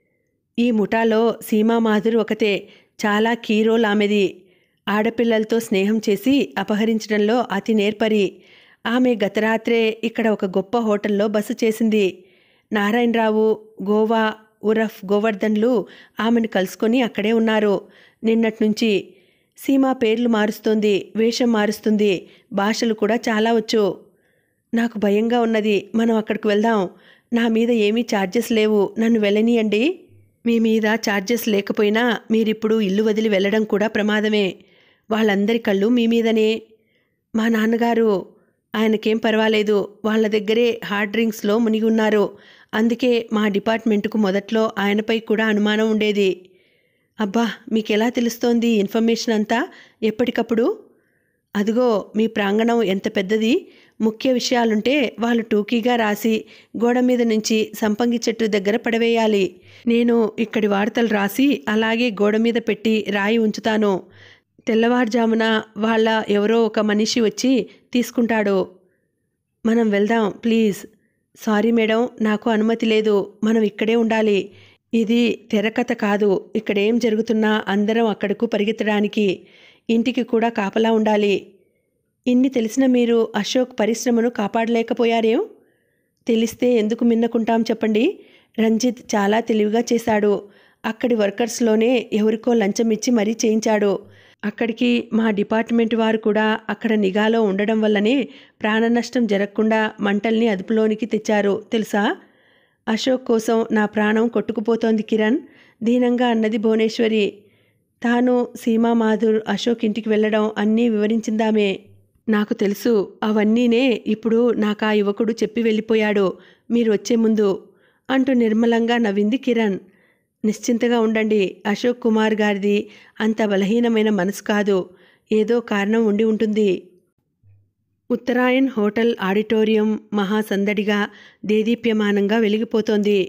ఈ ముఠాలో సీమా మాధుర్ ఒకతే చాలా కీరోల్ ఆమెది ఆడపిల్లలతో స్నేహం చేసి అపహరించడంలో అతి నేర్పరి ఆమె గతరాత్రే ఇక్కడ ఒక గొప్ప హోటల్లో బస చేసింది నారాయణరావు గోవా ఉరఫ్ గోవర్ధన్లు ఆమెను కలుసుకొని అక్కడే ఉన్నారు నిన్నటి నుంచి సీమా పేర్లు మారుస్తోంది వేషం మారుస్తుంది భాషలు కూడా చాలా వచ్చు నాకు భయంగా ఉన్నది మనం అక్కడికి వెళ్దాం నా మీద ఏమీ ఛార్జెస్ లేవు నన్ను వెళ్ళనీయండి మీ మీద ఛార్జెస్ లేకపోయినా మీరిప్పుడు ఇల్లు వదిలి వెళ్ళడం కూడా ప్రమాదమే వాళ్ళందరి కళ్ళు మీ మీదనే మా నాన్నగారు ఆయనకేం పర్వాలేదు వాళ్ళ దగ్గరే హార్డ్ డ్రింక్స్లో మునిగి ఉన్నారు అందుకే మా డిపార్ట్మెంటుకు మొదట్లో ఆయనపై కూడా అనుమానం ఉండేది అబ్బా మీకెలా తెలుస్తోంది ఈ ఇన్ఫర్మేషన్ అంతా ఎప్పటికప్పుడు అదిగో మీ ప్రాంగణం ఎంత పెద్దది ముఖ్య విషయాలుంటే వాళ్ళు టూకీగా రాసి గోడ మీద నుంచి సంపంగి చెట్టు దగ్గర పడవేయాలి నేను ఇక్కడి వార్తలు రాసి అలాగే గోడ మీద పెట్టి రాయి ఉంచుతాను తెల్లవారుజామున వాళ్ళ ఎవరో ఒక మనిషి వచ్చి తీసుకుంటాడు మనం వెళ్దాం ప్లీజ్ సారీ మేడం నాకు అనుమతి లేదు మనం ఇక్కడే ఉండాలి ఇది తెరకథ కాదు ఇక్కడేం జరుగుతున్నా అందరం అక్కడకు పరిగెత్తడానికి ఇంటికి కూడా కాపలా ఉండాలి ఇన్ని తెలిసిన మీరు అశోక్ పరిశ్రమను కాపాడలేకపోయారేం తెలిస్తే ఎందుకు మిన్నకుంటాం చెప్పండి రంజిత్ చాలా తెలివిగా చేశాడు అక్కడి వర్కర్స్లోనే ఎవరికో లంచం ఇచ్చి మరీ చేయించాడు అక్కడికి మా డిపార్ట్మెంట్ వారు కూడా అక్కడ నిఘాలో ఉండడం వల్లనే ప్రాణ నష్టం జరగకుండా మంటల్ని అదుపులోనికి తెచ్చారు తెలుసా అశోక్ కోసం నా ప్రాణం కొట్టుకుపోతోంది కిరణ్ దీనంగా అన్నది భువనేశ్వరి తాను సీమా మాధుర్ అశోక్ ఇంటికి వెళ్ళడం అన్నీ వివరించిందామే నాకు తెలుసు అవన్నీనే ఇప్పుడు నాకు ఆ యువకుడు చెప్పి వెళ్ళిపోయాడు మీరు వచ్చే ముందు అంటూ నిర్మలంగా నవ్వింది కిరణ్ నిశ్చింతగా ఉండండి అశోక్ కుమార్ గారిది అంత బలహీనమైన మనసు కాదు ఏదో కారణం ఉండి ఉంటుంది ఉత్తరాయణ్ హోటల్ ఆడిటోరియం మహాసందడిగా దేదీప్యమానంగా వెలిగిపోతోంది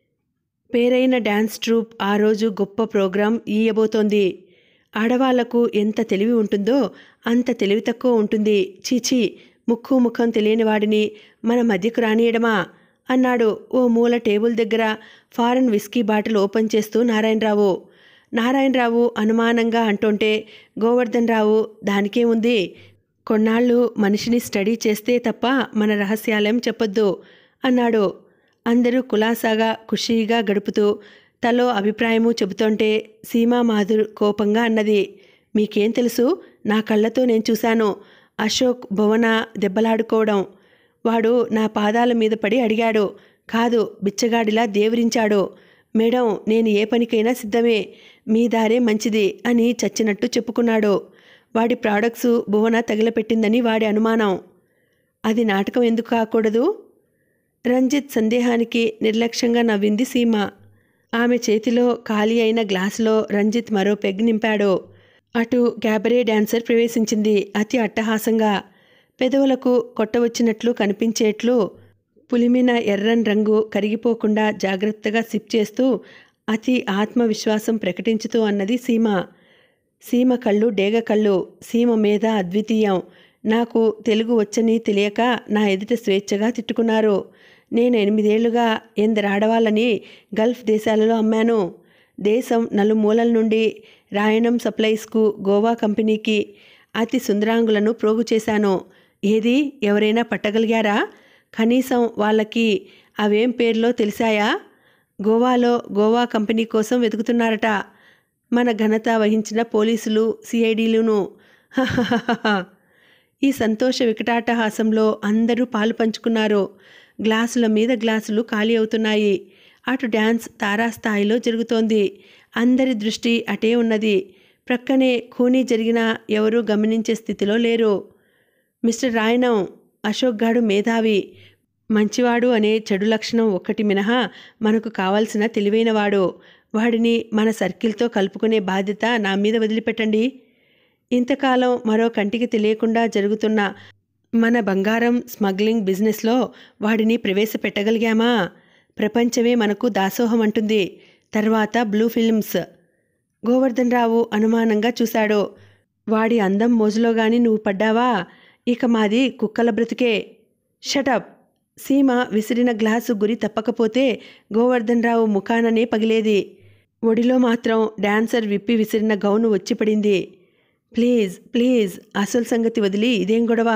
పేరైన డ్యాన్స్ ట్రూప్ ఆ రోజు గొప్ప ప్రోగ్రాం ఇయ్యబోతోంది ఆడవాళ్లకు ఎంత తెలివి ఉంటుందో అంత తెలివి తక్కువ ఉంటుంది చీచీ ముక్కు ముఖం తెలియని వాడిని మన మధ్యకు రానియడమా అన్నాడు ఓ మూల టేబుల్ దగ్గర ఫారెన్ విస్కీ బాటిల్ ఓపెన్ చేస్తూ నారాయణరావు నారాయణరావు అనుమానంగా అంటుంటే గోవర్ధన్ రావు దానికే ఉంది కొన్నాళ్ళు మనిషిని స్టడీ చేస్తే తప్ప మన రహస్యాలేం చెప్పొద్దు అన్నాడు అందరూ కులాసాగా ఖుషీగా గడుపుతూ తలో అభిప్రాయము చెబుతుంటే సీమా మాధుర్ కోపంగా అన్నది మీకేం తెలుసు నా కళ్ళతో నేను చూశాను అశోక్ భువన దెబ్బలాడుకోవడం వాడు నా పాదాల మీద పడి అడిగాడు కాదు బిచ్చగాడిలా దేవరించాడు మేడం నేను ఏ పనికైనా సిద్ధమే మీ దారే మంచిది అని చచ్చినట్టు చెప్పుకున్నాడు వాడి ప్రాడక్ట్స్ భువన తగిలపెట్టిందని వాడి అనుమానం అది నాటకం ఎందుకు కాకూడదు రంజిత్ సందేహానికి నిర్లక్ష్యంగా నవ్వింది సీమ ఆమె చేతిలో ఖాళీ అయిన గ్లాసులో రంజిత్ మరో పెగ్ నింపాడు అటు క్యాబరే డాన్సర్ ప్రవేశించింది అతి అట్టహాసంగా పెదవులకు కొట్టవచ్చినట్లు కనిపించేట్లు పులిమిన ఎర్రని రంగు కరిగిపోకుండా జాగ్రత్తగా సిప్ చేస్తూ అతి ఆత్మవిశ్వాసం ప్రకటించుతూ అన్నది సీమ సీమ కళ్ళు డేగ కళ్ళు సీమ మీద అద్వితీయం నాకు తెలుగు వచ్చని తెలియక నా ఎదుట స్వేచ్ఛగా తిట్టుకున్నారు నేను ఎనిమిదేళ్లుగా ఎందరు ఆడవాళ్ళని గల్ఫ్ దేశాలలో అమ్మాను దేశం నలుమూలల నుండి రాయణం సప్లైస్కు గోవా కంపెనీకి అతి సుందరాంగులను ప్రోగు చేశాను ఏది ఎవరైనా పట్టగలిగారా కనీసం వాళ్ళకి అవేం పేర్లో తెలిసాయా గోవాలో గోవా కంపెనీ కోసం వెతుకుతున్నారట మన ఘనత వహించిన పోలీసులు సిఐడీలును ఈ సంతోష వికటాటహాసంలో అందరూ పాలు పంచుకున్నారు గ్లాసుల మీద గ్లాసులు ఖాళీ అవుతున్నాయి అటు డ్యాన్స్ తారాస్థాయిలో జరుగుతోంది అందరి దృష్టి అటే ఉన్నది ప్రక్కనే ఖూనీ జరిగినా ఎవరూ గమనించే స్థితిలో లేరు మిస్టర్ రాయణం అశోక్ గాడు మేధావి మంచివాడు అనే చెడు లక్షణం ఒక్కటి మినహా మనకు కావాల్సిన తెలివైనవాడు వాడిని మన సర్కిల్తో కలుపుకునే బాధ్యత నా మీద వదిలిపెట్టండి ఇంతకాలం మరో కంటికి తెలియకుండా జరుగుతున్న మన బంగారం స్మగ్లింగ్ బిజినెస్లో వాడిని ప్రవేశపెట్టగలిగామా ప్రపంచమే మనకు దాసోహం అంటుంది తర్వాత బ్లూ ఫిల్మ్స్ గోవర్ధన్ రావు అనుమానంగా చూశాడు వాడి అందం మోజులో గాని నువ్వు పడ్డావా ఇక మాది కుక్కల బ్రతికే షటప్ సీమ విసిరిన గ్లాసు గురి తప్పకపోతే గోవర్ధన్ రావు ముఖాననే పగిలేది ఒడిలో మాత్రం డాన్సర్ విప్పి విసిరిన గౌను వచ్చి పడింది ప్లీజ్ ప్లీజ్ అసలు సంగతి వదిలి ఇదేం గొడవ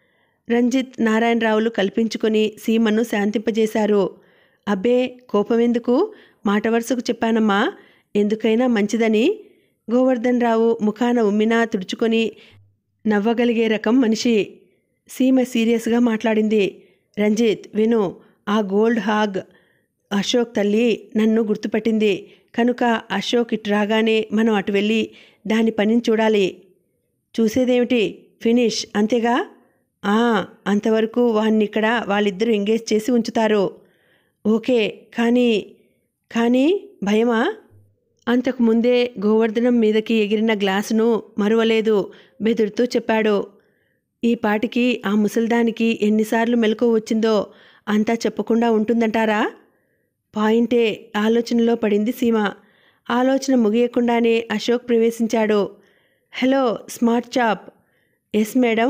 రంజిత్ నారాయణరావులు కల్పించుకొని సీమను శాంతింపజేశారు అబ్బే కోపమెందుకు మాట వరుసకు చెప్పానమ్మా ఎందుకైనా మంచిదని గోవర్ధన్ రావు ముఖాన ఉమ్మినా తుడుచుకొని నవ్వగలిగే రకం మనిషి సీమ సీరియస్గా మాట్లాడింది రంజిత్ విను ఆ గోల్డ్ హాగ్ అశోక్ తల్లి నన్ను గుర్తుపట్టింది కనుక అశోక్ ఇటు రాగానే మనం అటు వెళ్ళి దాని పనిని చూడాలి చూసేదేమిటి ఫినిష్ అంతేగా ఆ అంతవరకు వాడిని ఇక్కడ వాళ్ళిద్దరూ ఎంగేజ్ చేసి ఉంచుతారు ఓకే కానీ కానీ భయమా అంతకు ముందే గోవర్ధనం మీదకి ఎగిరిన గ్లాసును మరువలేదు బెదురుతూ చెప్పాడు ఈ పాటికి ఆ ముసల్దానికి ఎన్నిసార్లు మెలకు వచ్చిందో అంతా చెప్పకుండా ఉంటుందంటారా పాయింటే ఆలోచనలో పడింది సీమ ఆలోచన ముగియకుండానే అశోక్ ప్రవేశించాడు hello smart chap yes madam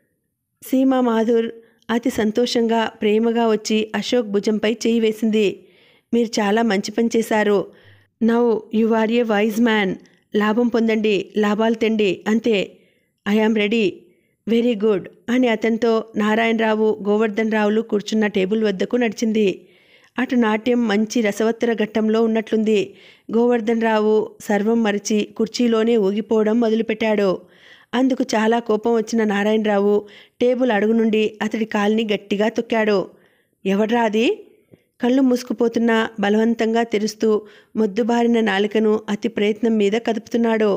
Seema Madhur అతి సంతోషంగా ప్రేమగా వచ్చి అశోక్ భుజంపై చేయి వేసింది మీరు చాలా మంచి పని చేశారు now you are a wise man లాభం పొందండి లాభాలు తెండి అంతే ఐఆమ్ రెడీ వెరీ గుడ్ అని అతనితో నారాయణరావు గోవర్ధన్ రావులు కూర్చున్న టేబుల్ వద్దకు నడిచింది అటు నాట్యం మంచి రసవత్తర ఘట్టంలో ఉన్నట్లుంది గోవర్ధన్ రావు సర్వం మరిచి కుర్చీలోనే ఊగిపోవడం మొదలుపెట్టాడు అందుకు చాలా కోపం వచ్చిన నారాయణరావు టేబుల్ అడుగు నుండి అతడి కాల్ని గట్టిగా తొక్కాడు ఎవడ్రా అది కళ్ళు మూసుకుపోతున్నా బలవంతంగా తెరుస్తూ మొద్దుబారిన నాలికను అతి ప్రయత్నం మీద కదుపుతున్నాడు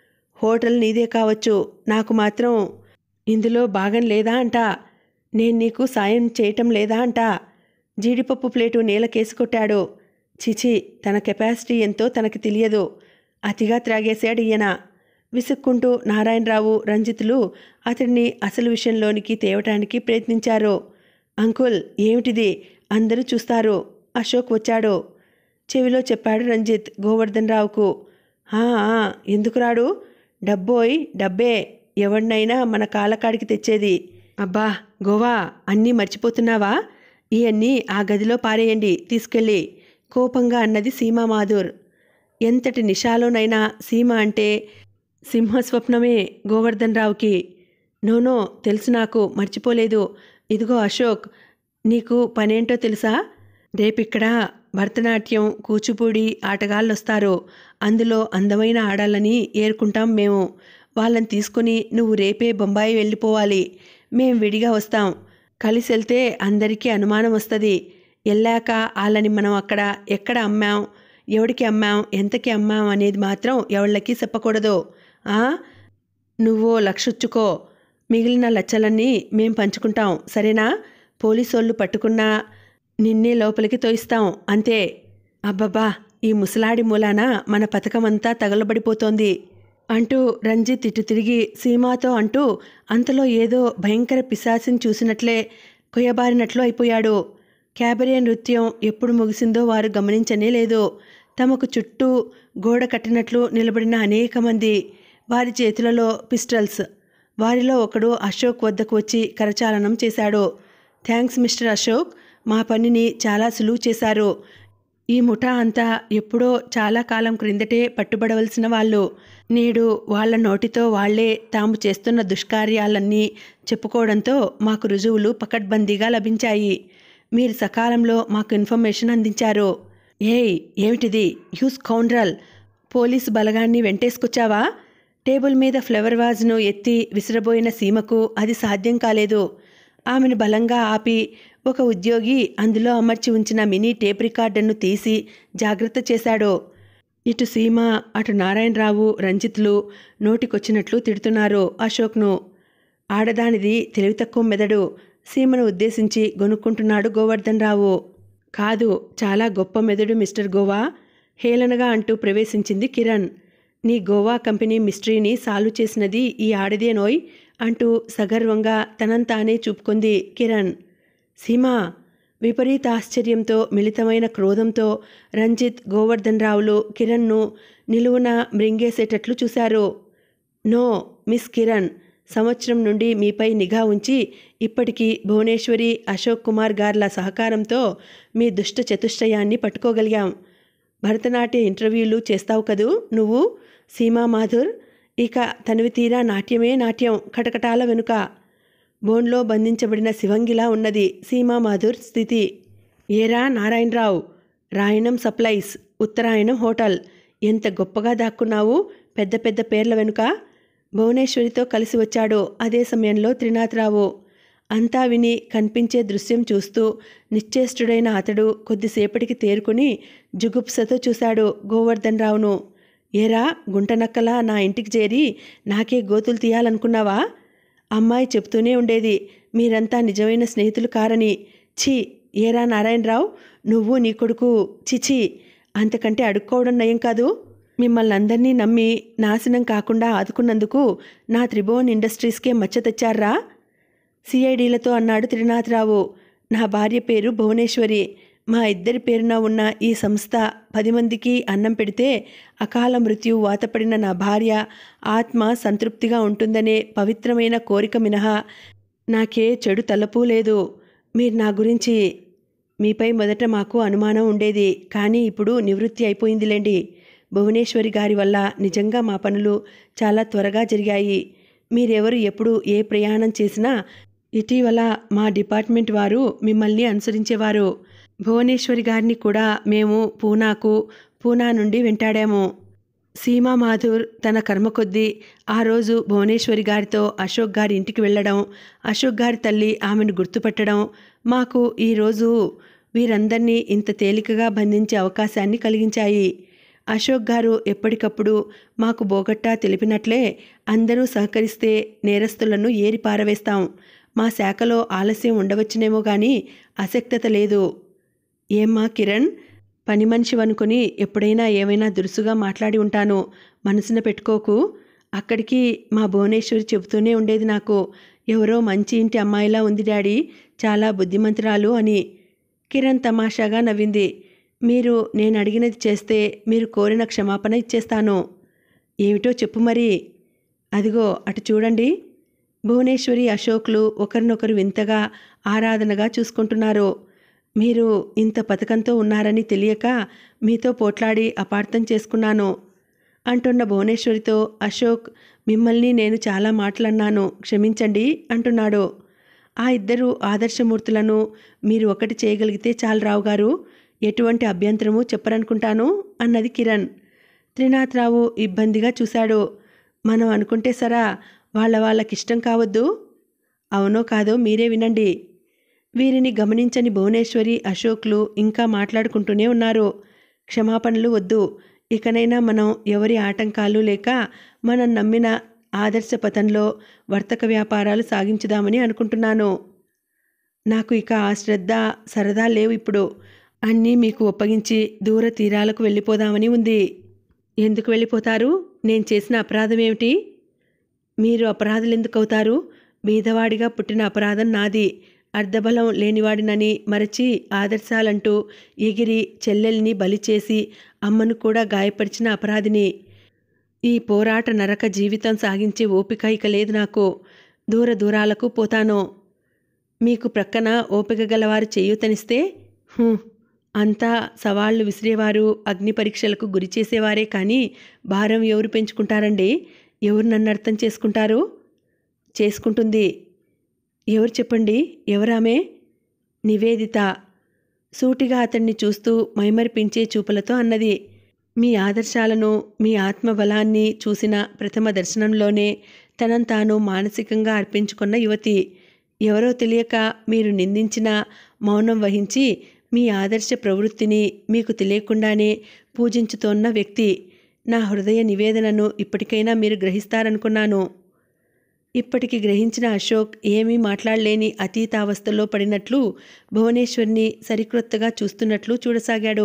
హోటల్ నీదే కావచ్చు నాకు మాత్రం ఇందులో భాగం లేదా అంట నేను నీకు సాయం చేయటం లేదా అంట జీడిపప్పు ప్లేటు నేలకేసి కొట్టాడు చిచి తన కెపాసిటీ ఎంతో తనకి తెలియదు అతిగా త్రాగేశాడు ఈయన విసుక్కుంటూ నారాయణరావు రంజితులు అతడిని అసలు విషయంలోనికి తేవటానికి ప్రయత్నించారు అంకుల్ ఏమిటిది అందరూ చూస్తారు అశోక్ వచ్చాడు చెవిలో చెప్పాడు రంజిత్ గోవర్ధన్ రావుకు "ఆ, ఆ, ఎందుకు రాడు డబ్బోయ్ డబ్బే ఎవడినైనా మన కాళ్ళకాడికి తెచ్చేది అబ్బా గోవా అన్నీ మర్చిపోతున్నావా ఇవన్నీ ఆ గదిలో పారేయండి తీసుకెళ్ళి కోపంగా అన్నది సీమా మాధుర్ ఎంతటి నిషాలోనైనా సీమ అంటే సింహస్వప్నమే గోవర్ధన్ రావుకి నోనో తెలుసు నాకు మర్చిపోలేదు ఇదిగో అశోక్ నీకు పనేంటో తెలుసా రేపిక్కడ భరతనాట్యం కూచిపూడి ఆటగాళ్ళు వస్తారు అందులో అందమైన ఆడాలని ఏరుకుంటాం మేము వాళ్ళని తీసుకుని నువ్వు రేపే బొంబాయి వెళ్ళిపోవాలి మేం విడిగా వస్తాం కలిసి వెళ్తే అందరికీ అనుమానం వస్తుంది వెళ్ళాక వాళ్ళని మనం అక్కడ ఎక్కడ అమ్మాం ఎవడికి అమ్మాం ఎంతకి అమ్మాం అనేది మాత్రం ఎవళ్ళకి చెప్పకూడదు ఆ? నువ్వో లక్షొచ్చుకో మిగిలిన లచ్చలన్నీ మేం పంచుకుంటాం సరేనా పోలీసోళ్ళు పట్టుకున్నా నిన్నే లోపలికి తోయిస్తాం అంతే అబ్బబ్బా ఈ ముసలాడి మూలాన మన పథకమంతా తగలబడిపోతోంది అంటూ రంజిత్ ఇటు తిరిగి సీమాతో అంటూ అంతలో ఏదో భయంకర పిశాసిని చూసినట్లే కొయ్యబారినట్లు అయిపోయాడు క్యాబరే నృత్యం ఎప్పుడు ముగిసిందో వారు గమనించనే లేదు తమకు చుట్టూ గోడ కట్టినట్లు నిలబడిన అనేక మంది వారి చేతులలో పిస్టల్స్ వారిలో ఒకడు అశోక్ వద్దకు వచ్చి కరచాలనం చేశాడు థ్యాంక్స్ మిస్టర్ అశోక్ మా పనిని చాలా సులువు చేశారు ఈ ముఠా అంతా ఎప్పుడో చాలా కాలం క్రిందటే పట్టుబడవలసిన వాళ్ళు నేడు వాళ్ళ నోటితో వాళ్లే తాము చేస్తున్న దుష్కార్యాలన్నీ చెప్పుకోవడంతో మాకు రుజువులు పకడ్బందీగా లభించాయి మీరు సకాలంలో మాకు ఇన్ఫర్మేషన్ అందించారు ఏయ్ ఏమిటిది యూస్ కౌండ్రల్ పోలీసు బలగాన్ని వెంటేసుకొచ్చావా టేబుల్ మీద ఫ్లవర్ వాజ్ను ఎత్తి విసిరబోయిన సీమకు అది సాధ్యం కాలేదు ఆమెను బలంగా ఆపి ఒక ఉద్యోగి అందులో అమర్చి ఉంచిన మినీ టేప్ రికార్డర్ను తీసి జాగ్రత్త చేశాడు ఇటు సీమ అటు నారాయణరావు రంజిత్లు నోటికొచ్చినట్లు తిడుతున్నారు అశోక్ను ఆడదానిది తెలివి తక్కువ మెదడు సీమను ఉద్దేశించి గొనుక్కుంటున్నాడు గోవర్ధన్ రావు కాదు చాలా గొప్ప మెదడు మిస్టర్ గోవా హేళనగా అంటూ ప్రవేశించింది కిరణ్ నీ గోవా కంపెనీ మిస్టరీని సాల్వ్ చేసినది ఈ ఆడదే నోయ్ అంటూ సగర్వంగా తనంతానే చూపుకుంది కిరణ్ సీమా విపరీత ఆశ్చర్యంతో మిళితమైన క్రోధంతో రంజిత్ గోవర్ధన్ రావులు కిరణ్ను నిలువున మృంగేసేటట్లు చూశారు నో మిస్ కిరణ్ సంవత్సరం నుండి మీపై నిఘా ఉంచి ఇప్పటికీ భువనేశ్వరి అశోక్ కుమార్ గార్ల సహకారంతో మీ దుష్ట చతుష్టయాన్ని పట్టుకోగలిగాం భరతనాట్య ఇంటర్వ్యూలు చేస్తావు కదూ నువ్వు సీమా మాధుర్ ఇక తనివి తీరా నాట్యమే నాట్యం కటకటాల వెనుక బోన్లో బంధించబడిన శివంగిలా ఉన్నది సీమా మాధుర్ స్థితి ఏరా నారాయణరావు రాయణం సప్లైస్ ఉత్తరాయణం హోటల్ ఎంత గొప్పగా దాక్కున్నావు పెద్ద పెద్ద పేర్ల వెనుక భువనేశ్వరితో కలిసి వచ్చాడు అదే సమయంలో త్రినాథరావు అంతా విని కనిపించే దృశ్యం చూస్తూ నిశ్చేష్టుడైన అతడు కొద్దిసేపటికి తేరుకుని జుగుప్సతో చూశాడు గోవర్ధన్ రావును ఏరా గుంటనక్కలా నా ఇంటికి చేరి నాకే గోతులు తీయాలనుకున్నావా అమ్మాయి చెప్తూనే ఉండేది మీరంతా నిజమైన స్నేహితులు కారని ఛీ ఏరా నారాయణరావు నువ్వు నీ కొడుకు చిచి అంతకంటే అడుక్కోవడం నయం కాదు మిమ్మల్ని అందరినీ నమ్మి నాశనం కాకుండా ఆదుకున్నందుకు నా త్రిభువన్ ఇండస్ట్రీస్కే మచ్చ తెచ్చారా సిఐడీలతో అన్నాడు త్రినాథరావు నా భార్య పేరు భువనేశ్వరి మా ఇద్దరి పేరున ఉన్న ఈ సంస్థ పది మందికి అన్నం పెడితే అకాల మృత్యు వాతపడిన నా భార్య ఆత్మ సంతృప్తిగా ఉంటుందనే పవిత్రమైన కోరిక మినహా నాకే చెడు తలపు లేదు మీరు నా గురించి మీపై మొదట మాకు అనుమానం ఉండేది కానీ ఇప్పుడు నివృత్తి అయిపోయిందిలేండి భువనేశ్వరి గారి వల్ల నిజంగా మా పనులు చాలా త్వరగా జరిగాయి మీరెవరు ఎప్పుడు ఏ ప్రయాణం చేసినా ఇటీవల మా డిపార్ట్మెంట్ వారు మిమ్మల్ని అనుసరించేవారు భువనేశ్వరి గారిని కూడా మేము పూనాకు పూనా నుండి వెంటాడాము సీమా మాధుర్ తన కర్మ కొద్దీ ఆ రోజు భువనేశ్వరి గారితో అశోక్ గారి ఇంటికి వెళ్ళడం అశోక్ గారి తల్లి ఆమెను గుర్తుపట్టడం మాకు ఈరోజు వీరందరినీ ఇంత తేలికగా బంధించే అవకాశాన్ని కలిగించాయి అశోక్ గారు ఎప్పటికప్పుడు మాకు బోగట్టా తెలిపినట్లే అందరూ సహకరిస్తే నేరస్తులను ఏరి పారవేస్తాం మా శాఖలో ఆలస్యం ఉండవచ్చునేమో కానీ అసక్తత లేదు ఏమ్మా కిరణ్ పని మనిషి అనుకుని ఎప్పుడైనా ఏమైనా దురుసుగా మాట్లాడి ఉంటాను మనసున పెట్టుకోకు అక్కడికి మా భువనేశ్వరి చెబుతూనే ఉండేది నాకు ఎవరో మంచి ఇంటి అమ్మాయిలా ఉంది డాడీ చాలా బుద్ధిమంతురాలు అని కిరణ్ తమాషాగా నవ్వింది మీరు నేను అడిగినది చేస్తే మీరు కోరిన క్షమాపణ ఇచ్చేస్తాను ఏమిటో చెప్పు మరి అదిగో అటు చూడండి భువనేశ్వరి అశోక్లు ఒకరినొకరు వింతగా ఆరాధనగా చూసుకుంటున్నారు మీరు ఇంత పథకంతో ఉన్నారని తెలియక మీతో పోట్లాడి అపార్థం చేసుకున్నాను అంటున్న భువనేశ్వరితో అశోక్ మిమ్మల్ని నేను చాలా మాటలన్నాను క్షమించండి అంటున్నాడు ఆ ఇద్దరు ఆదర్శమూర్తులను మీరు ఒకటి చేయగలిగితే చాలు రావు గారు ఎటువంటి అభ్యంతరము చెప్పరనుకుంటాను అన్నది కిరణ్ త్రినాథరావు ఇబ్బందిగా చూశాడు మనం అనుకుంటే సరా వాళ్ళ వాళ్ళకిష్టం కావద్దు అవునో కాదో మీరే వినండి వీరిని గమనించని భువనేశ్వరి అశోక్లు ఇంకా మాట్లాడుకుంటూనే ఉన్నారు క్షమాపణలు వద్దు ఇకనైనా మనం ఎవరి ఆటంకాలు లేక మనం నమ్మిన ఆదర్శ పథంలో వర్తక వ్యాపారాలు సాగించుదామని అనుకుంటున్నాను నాకు ఇక ఆ శ్రద్ధ సరదా లేవు ఇప్పుడు అన్నీ మీకు ఒప్పగించి దూర తీరాలకు వెళ్ళిపోదామని ఉంది ఎందుకు వెళ్ళిపోతారు నేను చేసిన అపరాధం ఏమిటి మీరు అపరాధులు ఎందుకు అవుతారు బీదవాడిగా పుట్టిన అపరాధం నాది అర్ధబలం లేనివాడినని మరచి ఆదర్శాలంటూ ఎగిరి చెల్లెల్ని బలి చేసి అమ్మను కూడా గాయపరిచిన అపరాధిని ఈ పోరాట నరక జీవితం సాగించే ఓపిక ఇక లేదు నాకు దూర దూరాలకు పోతాను మీకు ప్రక్కన ఓపిక గలవారు చేయూతనిస్తే హూ, అంతా సవాళ్లు విసిరేవారు అగ్ని పరీక్షలకు గురి చేసేవారే కానీ భారం ఎవరు పెంచుకుంటారండి ఎవరు నన్ను అర్థం చేసుకుంటారు చేసుకుంటుంది ఎవరు చెప్పండి ఎవరామే నివేదిత సూటిగా అతన్ని చూస్తూ మైమరిపించే చూపులతో అన్నది మీ ఆదర్శాలను మీ ఆత్మబలాన్ని చూసిన ప్రథమ దర్శనంలోనే తనను తాను మానసికంగా అర్పించుకున్న యువతి ఎవరో తెలియక మీరు నిందించిన మౌనం వహించి మీ ఆదర్శ ప్రవృత్తిని మీకు తెలియకుండానే పూజించుతోన్న వ్యక్తి నా హృదయ నివేదనను ఇప్పటికైనా మీరు గ్రహిస్తారనుకున్నాను ఇప్పటికి గ్రహించిన అశోక్ ఏమీ మాట్లాడలేని అతీతావస్థలో పడినట్లు భువనేశ్వర్ని సరికొత్తగా చూస్తున్నట్లు చూడసాగాడు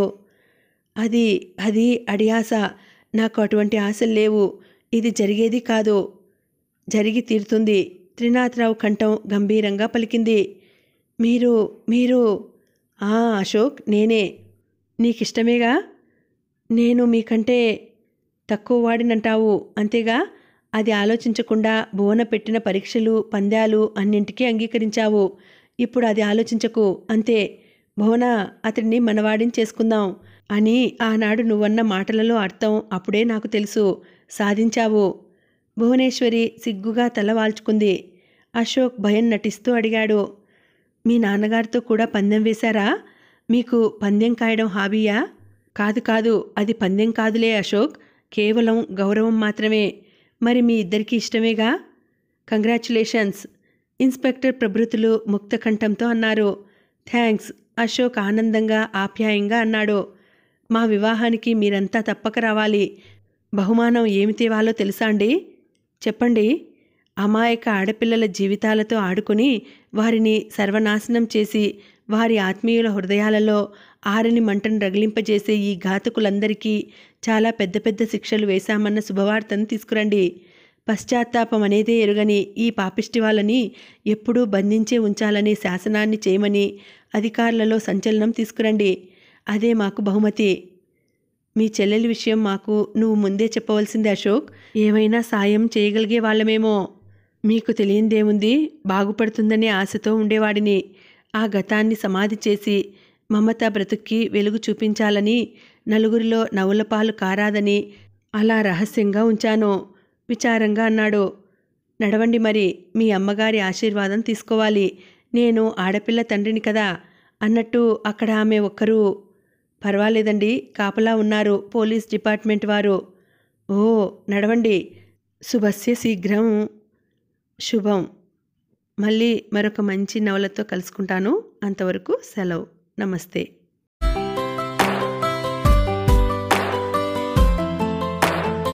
అది అది అడియాస నాకు అటువంటి ఆశలు లేవు ఇది జరిగేది కాదు జరిగి తీరుతుంది త్రినాథరావు కంఠం గంభీరంగా పలికింది మీరు మీరు ఆ అశోక్ నేనే నీకిష్టమేగా నేను మీకంటే తక్కువ వాడినంటావు అంతేగా అది ఆలోచించకుండా భువన పెట్టిన పరీక్షలు పందాలు అన్నింటికీ అంగీకరించావు ఇప్పుడు అది ఆలోచించకు అంతే భువన అతడిని మనవాడిని చేసుకుందాం అని ఆనాడు నువ్వన్న మాటలలో అర్థం అప్పుడే నాకు తెలుసు సాధించావు భువనేశ్వరి సిగ్గుగా తల వాల్చుకుంది అశోక్ భయం నటిస్తూ అడిగాడు మీ నాన్నగారితో కూడా పందెం వేశారా మీకు పందెం కాయడం హాబీయా కాదు కాదు అది పందెం కాదులే అశోక్ కేవలం గౌరవం మాత్రమే మరి మీ ఇద్దరికీ ఇష్టమేగా కంగ్రాచులేషన్స్ ఇన్స్పెక్టర్ ప్రభృతులు ముక్త కంఠంతో అన్నారు థ్యాంక్స్ అశోక్ ఆనందంగా ఆప్యాయంగా అన్నాడు మా వివాహానికి మీరంతా తప్పక రావాలి బహుమానం ఏమి తేవాలో తెలుసా అండి చెప్పండి అమాయక ఆడపిల్లల జీవితాలతో ఆడుకుని వారిని సర్వనాశనం చేసి వారి ఆత్మీయుల హృదయాలలో ఆరని మంటను రగిలింపజేసే ఈ ఘాతకులందరికీ చాలా పెద్ద పెద్ద శిక్షలు వేశామన్న శుభవార్తను తీసుకురండి పశ్చాత్తాపం అనేదే ఎరుగని ఈ పాపిష్టి వాళ్ళని ఎప్పుడూ బంధించే ఉంచాలనే శాసనాన్ని చేయమని అధికారులలో సంచలనం తీసుకురండి అదే మాకు బహుమతి మీ చెల్లెలి విషయం మాకు నువ్వు ముందే చెప్పవలసింది అశోక్ ఏమైనా సాయం చేయగలిగే వాళ్ళమేమో మీకు తెలియందేముంది బాగుపడుతుందనే ఆశతో ఉండేవాడిని ఆ గతాన్ని సమాధి చేసి మమత బ్రతుక్కి వెలుగు చూపించాలని నలుగురిలో నవ్వులపాలు కారాదని అలా రహస్యంగా ఉంచాను విచారంగా అన్నాడు నడవండి మరి మీ అమ్మగారి ఆశీర్వాదం తీసుకోవాలి నేను ఆడపిల్ల తండ్రిని కదా అన్నట్టు అక్కడ ఆమె ఒక్కరు పర్వాలేదండి కాపలా ఉన్నారు పోలీస్ డిపార్ట్మెంట్ వారు ఓ నడవండి శుభస్య శీఘ్రం శుభం మళ్ళీ మరొక మంచి నవలతో కలుసుకుంటాను అంతవరకు సెలవు నమస్తే